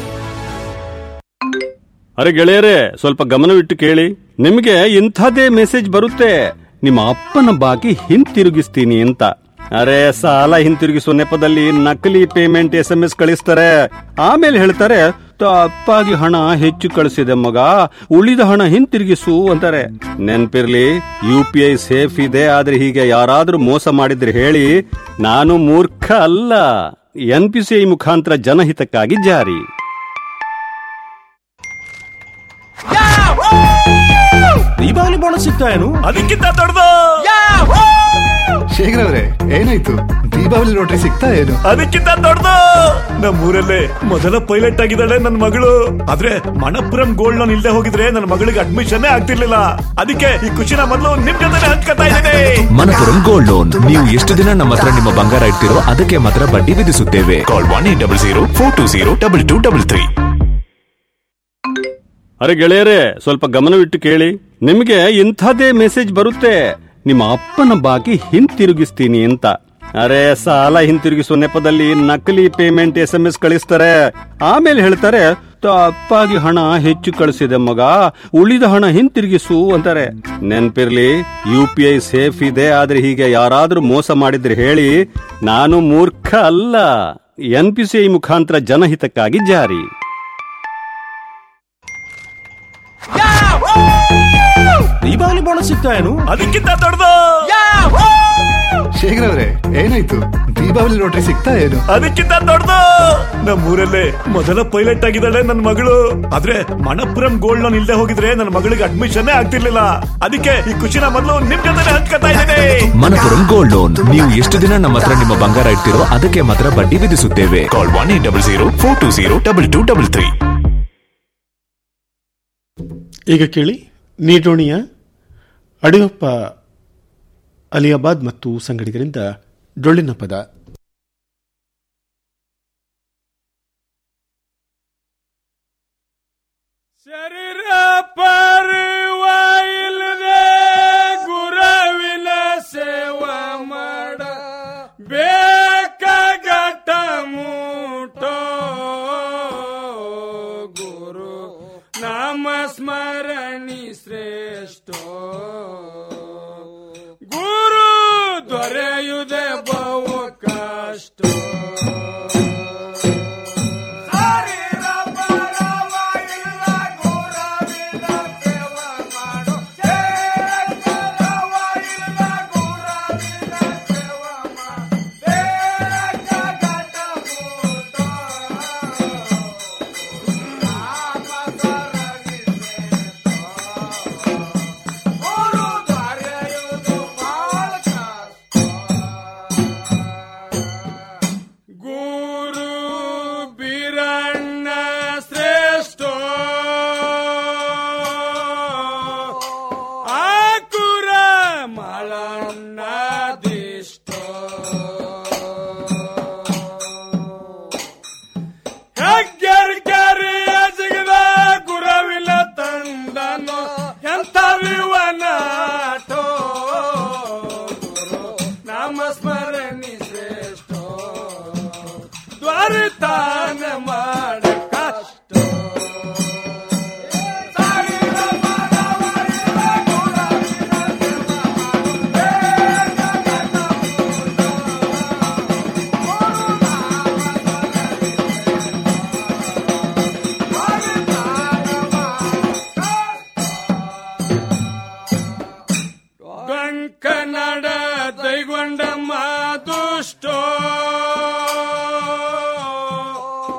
ಅರೆ ಗೆಳೆಯರೇ ಸ್ವಲ್ಪ ಗಮನವಿಟ್ಟು ಕೇಳಿ ನಿಮಗೆ ಇಂಥದೇ ಮೆಸೇಜ್ ಬರುತ್ತೆ ನಿಮ್ಮ ಅಪ್ಪನ ಬಾಕಿ ಹಿಂತಿರುಗಿಸ್ತೀನಿ ಅಂತ ಅರೆ ಸಾಲ ಹಿಂತಿರುಗಿಸುವ ನೆಪದಲ್ಲಿ ನಕಲಿ ಪೇಮೆಂಟ್ ಎಸ್ ಎಂ ಎಸ್ ಕಳಿಸ್ತಾರೆ ಆಮೇಲೆ ಹೇಳ್ತಾರೆ ತಪ್ಪಾಗಿ ಹಣ ಹೆಚ್ಚು ಕಳಿಸಿದೆ ಮಗ ಉಳಿದ ಹಣ ಹಿಂತಿರುಗಿಸು ಅಂತಾರೆ ನೆನ್ಪಿರ್ಲಿ ಯು ಪಿ ಐ ಸೇಫ್ ಇದೆ ಆದ್ರೆ ಹೀಗೆ ಯಾರಾದ್ರೂ ಮೋಸ ಮಾಡಿದ್ರೆ ಹೇಳಿ ನಾನು ಮೂರ್ಖ ಅಲ್ಲ ಎನ್ ಪಿ ಸಿ ಐ ಮುಖಾಂತರ ಜನಹಿತಕ್ಕಾಗಿ ಜಾರಿ ದೀಪಾವಳಿ ಬೋನಸ್ ಸಿಗ್ತಾ ಏನು ಅದಕ್ಕಿಂತ ದೊಡ್ಡದು ಶೇಖರ್ ಅವರೇ ಏನಾಯ್ತು ದೀಪಾವಳಿ ಲಾಟ್ರಿ ಸಿಗ್ತಾ ಏನು ಅದಕ್ಕಿಂತ ದೊಡ್ಡದು ನಮ್ಮೂರಲ್ಲೇ ಮೊದಲ ಪೈಲಟ್ ಆಗಿದ್ದಾಳೆ ನನ್ನ ಮಗಳು ಆದ್ರೆ ಮಣಪುರಂ ಗೋಲ್ಡ್ ಲೋನ್ ಇಲ್ಲದೆ ಹೋಗಿದ್ರೆ ನನ್ನ ಮಗಳಿಗೆ ಅಡ್ಮಿಷನ್ ಆಗ್ತಿರ್ಲಿಲ್ಲ ಅದಕ್ಕೆ ಈ ಖುಷಿನ ಮೊದಲು ನಿಮ್ ಜೊತೆ ಹಂಚ್ಕೊತಾ ಇದ್ದೇನೆ ಮನಪುರಂ ಗೋಲ್ಡ್ ಲೋನ್ ನೀವು ಎಷ್ಟು ದಿನ ನಮ್ಮ ಹತ್ರ ನಿಮ್ಮ ಬಂಗಾರ ಇಡ್ತೀರೋ ಅದಕ್ಕೆ ಮಾತ್ರ ಬಡ್ಡಿ ವಿಧಿಸುತ್ತೇವೆ call one eight double zero four two zero double two double three ಅರೆ ಗೆಳೆಯರೇ ಸ್ವಲ್ಪ ಗಮನವಿಟ್ಟು ಕೇಳಿ ನಿಮಗೆ ಇಂಥದೇ ಮೆಸೇಜ್ ಬರುತ್ತೆ ನಿಮ್ಮ ಅಪ್ಪನ ಬಾಕಿ ಹಿಂತಿರುಗಿಸ್ತೀನಿ ಅಂತ ಅರೆ ಸಾಲ ಹಿಂತಿರುಗಿಸುವ ನೆಪದಲ್ಲಿ ನಕಲಿ ಪೇಮೆಂಟ್ ಎಸ್ ಎಂ ಎಸ್ ಕಳಿಸ್ತಾರೆ ಆಮೇಲೆ ಹೇಳ್ತಾರೆ ತಪ್ಪಾಗಿ ಹಣ ಹೆಚ್ಚು ಕಳಿಸಿದೆ ಮಗ ಉಳಿದ ಹಣ ಹಿಂತಿರುಗಿಸು ಅಂತಾರೆ ನೆನ್ಪಿರ್ಲಿ ಯು ಪಿ ಐ ಸೇಫ್ ಇದೆ ಆದ್ರೆ ಹೀಗೆ ಯಾರಾದ್ರೂ ಮೋಸ ಮಾಡಿದ್ರೆ ಹೇಳಿ ನಾನು ಮೂರ್ಖ ಅಲ್ಲ ಎನ್ ಪಿ ಸಿ ಐ ಮುಖಾಂತರ ಜನಹಿತಕ್ಕಾಗಿ ಜಾರಿ ದೀಪಾವಳಿ ಬೋನಸ್ ಸಿಗ್ತಾ ಏನು ಅದಕ್ಕಿಂತ ದೊಡ್ಡದು ಶೇಖರ್ ಅವರೇ ಏನಾಯ್ತು ದೀಪಾವಳಿ ಲಾಟ್ರಿ ಸಿಗ್ತಾ ಏನು ಅದಕ್ಕಿಂತ ದೊಡ್ಡದು ನಮ್ಮೂರಲ್ಲೇ ಮೊದಲ ಪೈಲಟ್ ಆಗಿದ್ದಾಳೆ ನನ್ನ ಮಗಳು ಆದ್ರೆ ಮಣಪುರಂ ಗೋಲ್ಡ್ ಲೋನ್ ಇಲ್ಲದೆ ಹೋಗಿದ್ರೆ ನನ್ನ ಮಗಳಿಗೆ ಅಡ್ಮಿಷನ್ ಆಗ್ತಿರ್ಲಿಲ್ಲ ಅದಕ್ಕೆ ಈ ಖುಷಿನ ಮೊದಲು ನಿಮ್ ಜೊತೆ ಹಂಚ್ಕೊತಾ ಇದ್ದೇನೆ ಮನಪುರಂ ಗೋಲ್ಡ್ ಲೋನ್ ನೀವು ಎಷ್ಟು ದಿನ ನಮ್ಮ ಹತ್ರ ನಿಮ್ಮ ಬಂಗಾರ ಇಡ್ತೀರೋ ಅದಕ್ಕೆ ಮಾತ್ರ ಬಡ್ಡಿ ವಿಧಿಸುತ್ತೇವೆ call one eight double zero four two zero double two double three ಈಗ ಕೇಳಿ ನೀಟೋಣಿಯ ಅಡಿಯಪ್ಪ ಅಲಿಯಾಬಾದ್ ಮತ್ತು ಸಂಗಡಿಗರಿಂದ ಡೊಳ್ಳಿನ ಪದ ಶರೀರ ಪರ್ವ ಇಲ್ಲದೆ ಗುರುವಿನ ಸೇವಾ ಮಾಡ ಬೇಕಾಗಟ ಮೂಟೋ ಗುರು ನಾಮ ಸ್ಮರಣಿ ಶ್ರೇಷ್ಠ ಗುರು ದೊರೆಯುವುದೇ ಬಹು ಕಷ್ಟ ಗುರು ಬೀರಣ್ಣ ಶ್ರೇಷ್ಠ ಆಕುರ ಮಳಣ್ಣ ದಿಷ್ಟ ಹೆಗ್ಗೆರ್ಗೆರೆ ಅಜಗದ ಗುರವಿನ ತಂದನು ಎಂತ ವಿವನಾಟೋ ಗುರು ನಾಮ ಸ್ಮರಣಿ ಶ್ರೇಷ್ಠ ದ್ವಾರತಾನ ಮಾಡ ಕಷ್ಟ ಕೊಂಕನಡ ದೈಗೊಂಡ ಮಾದುಷ್ಟೋ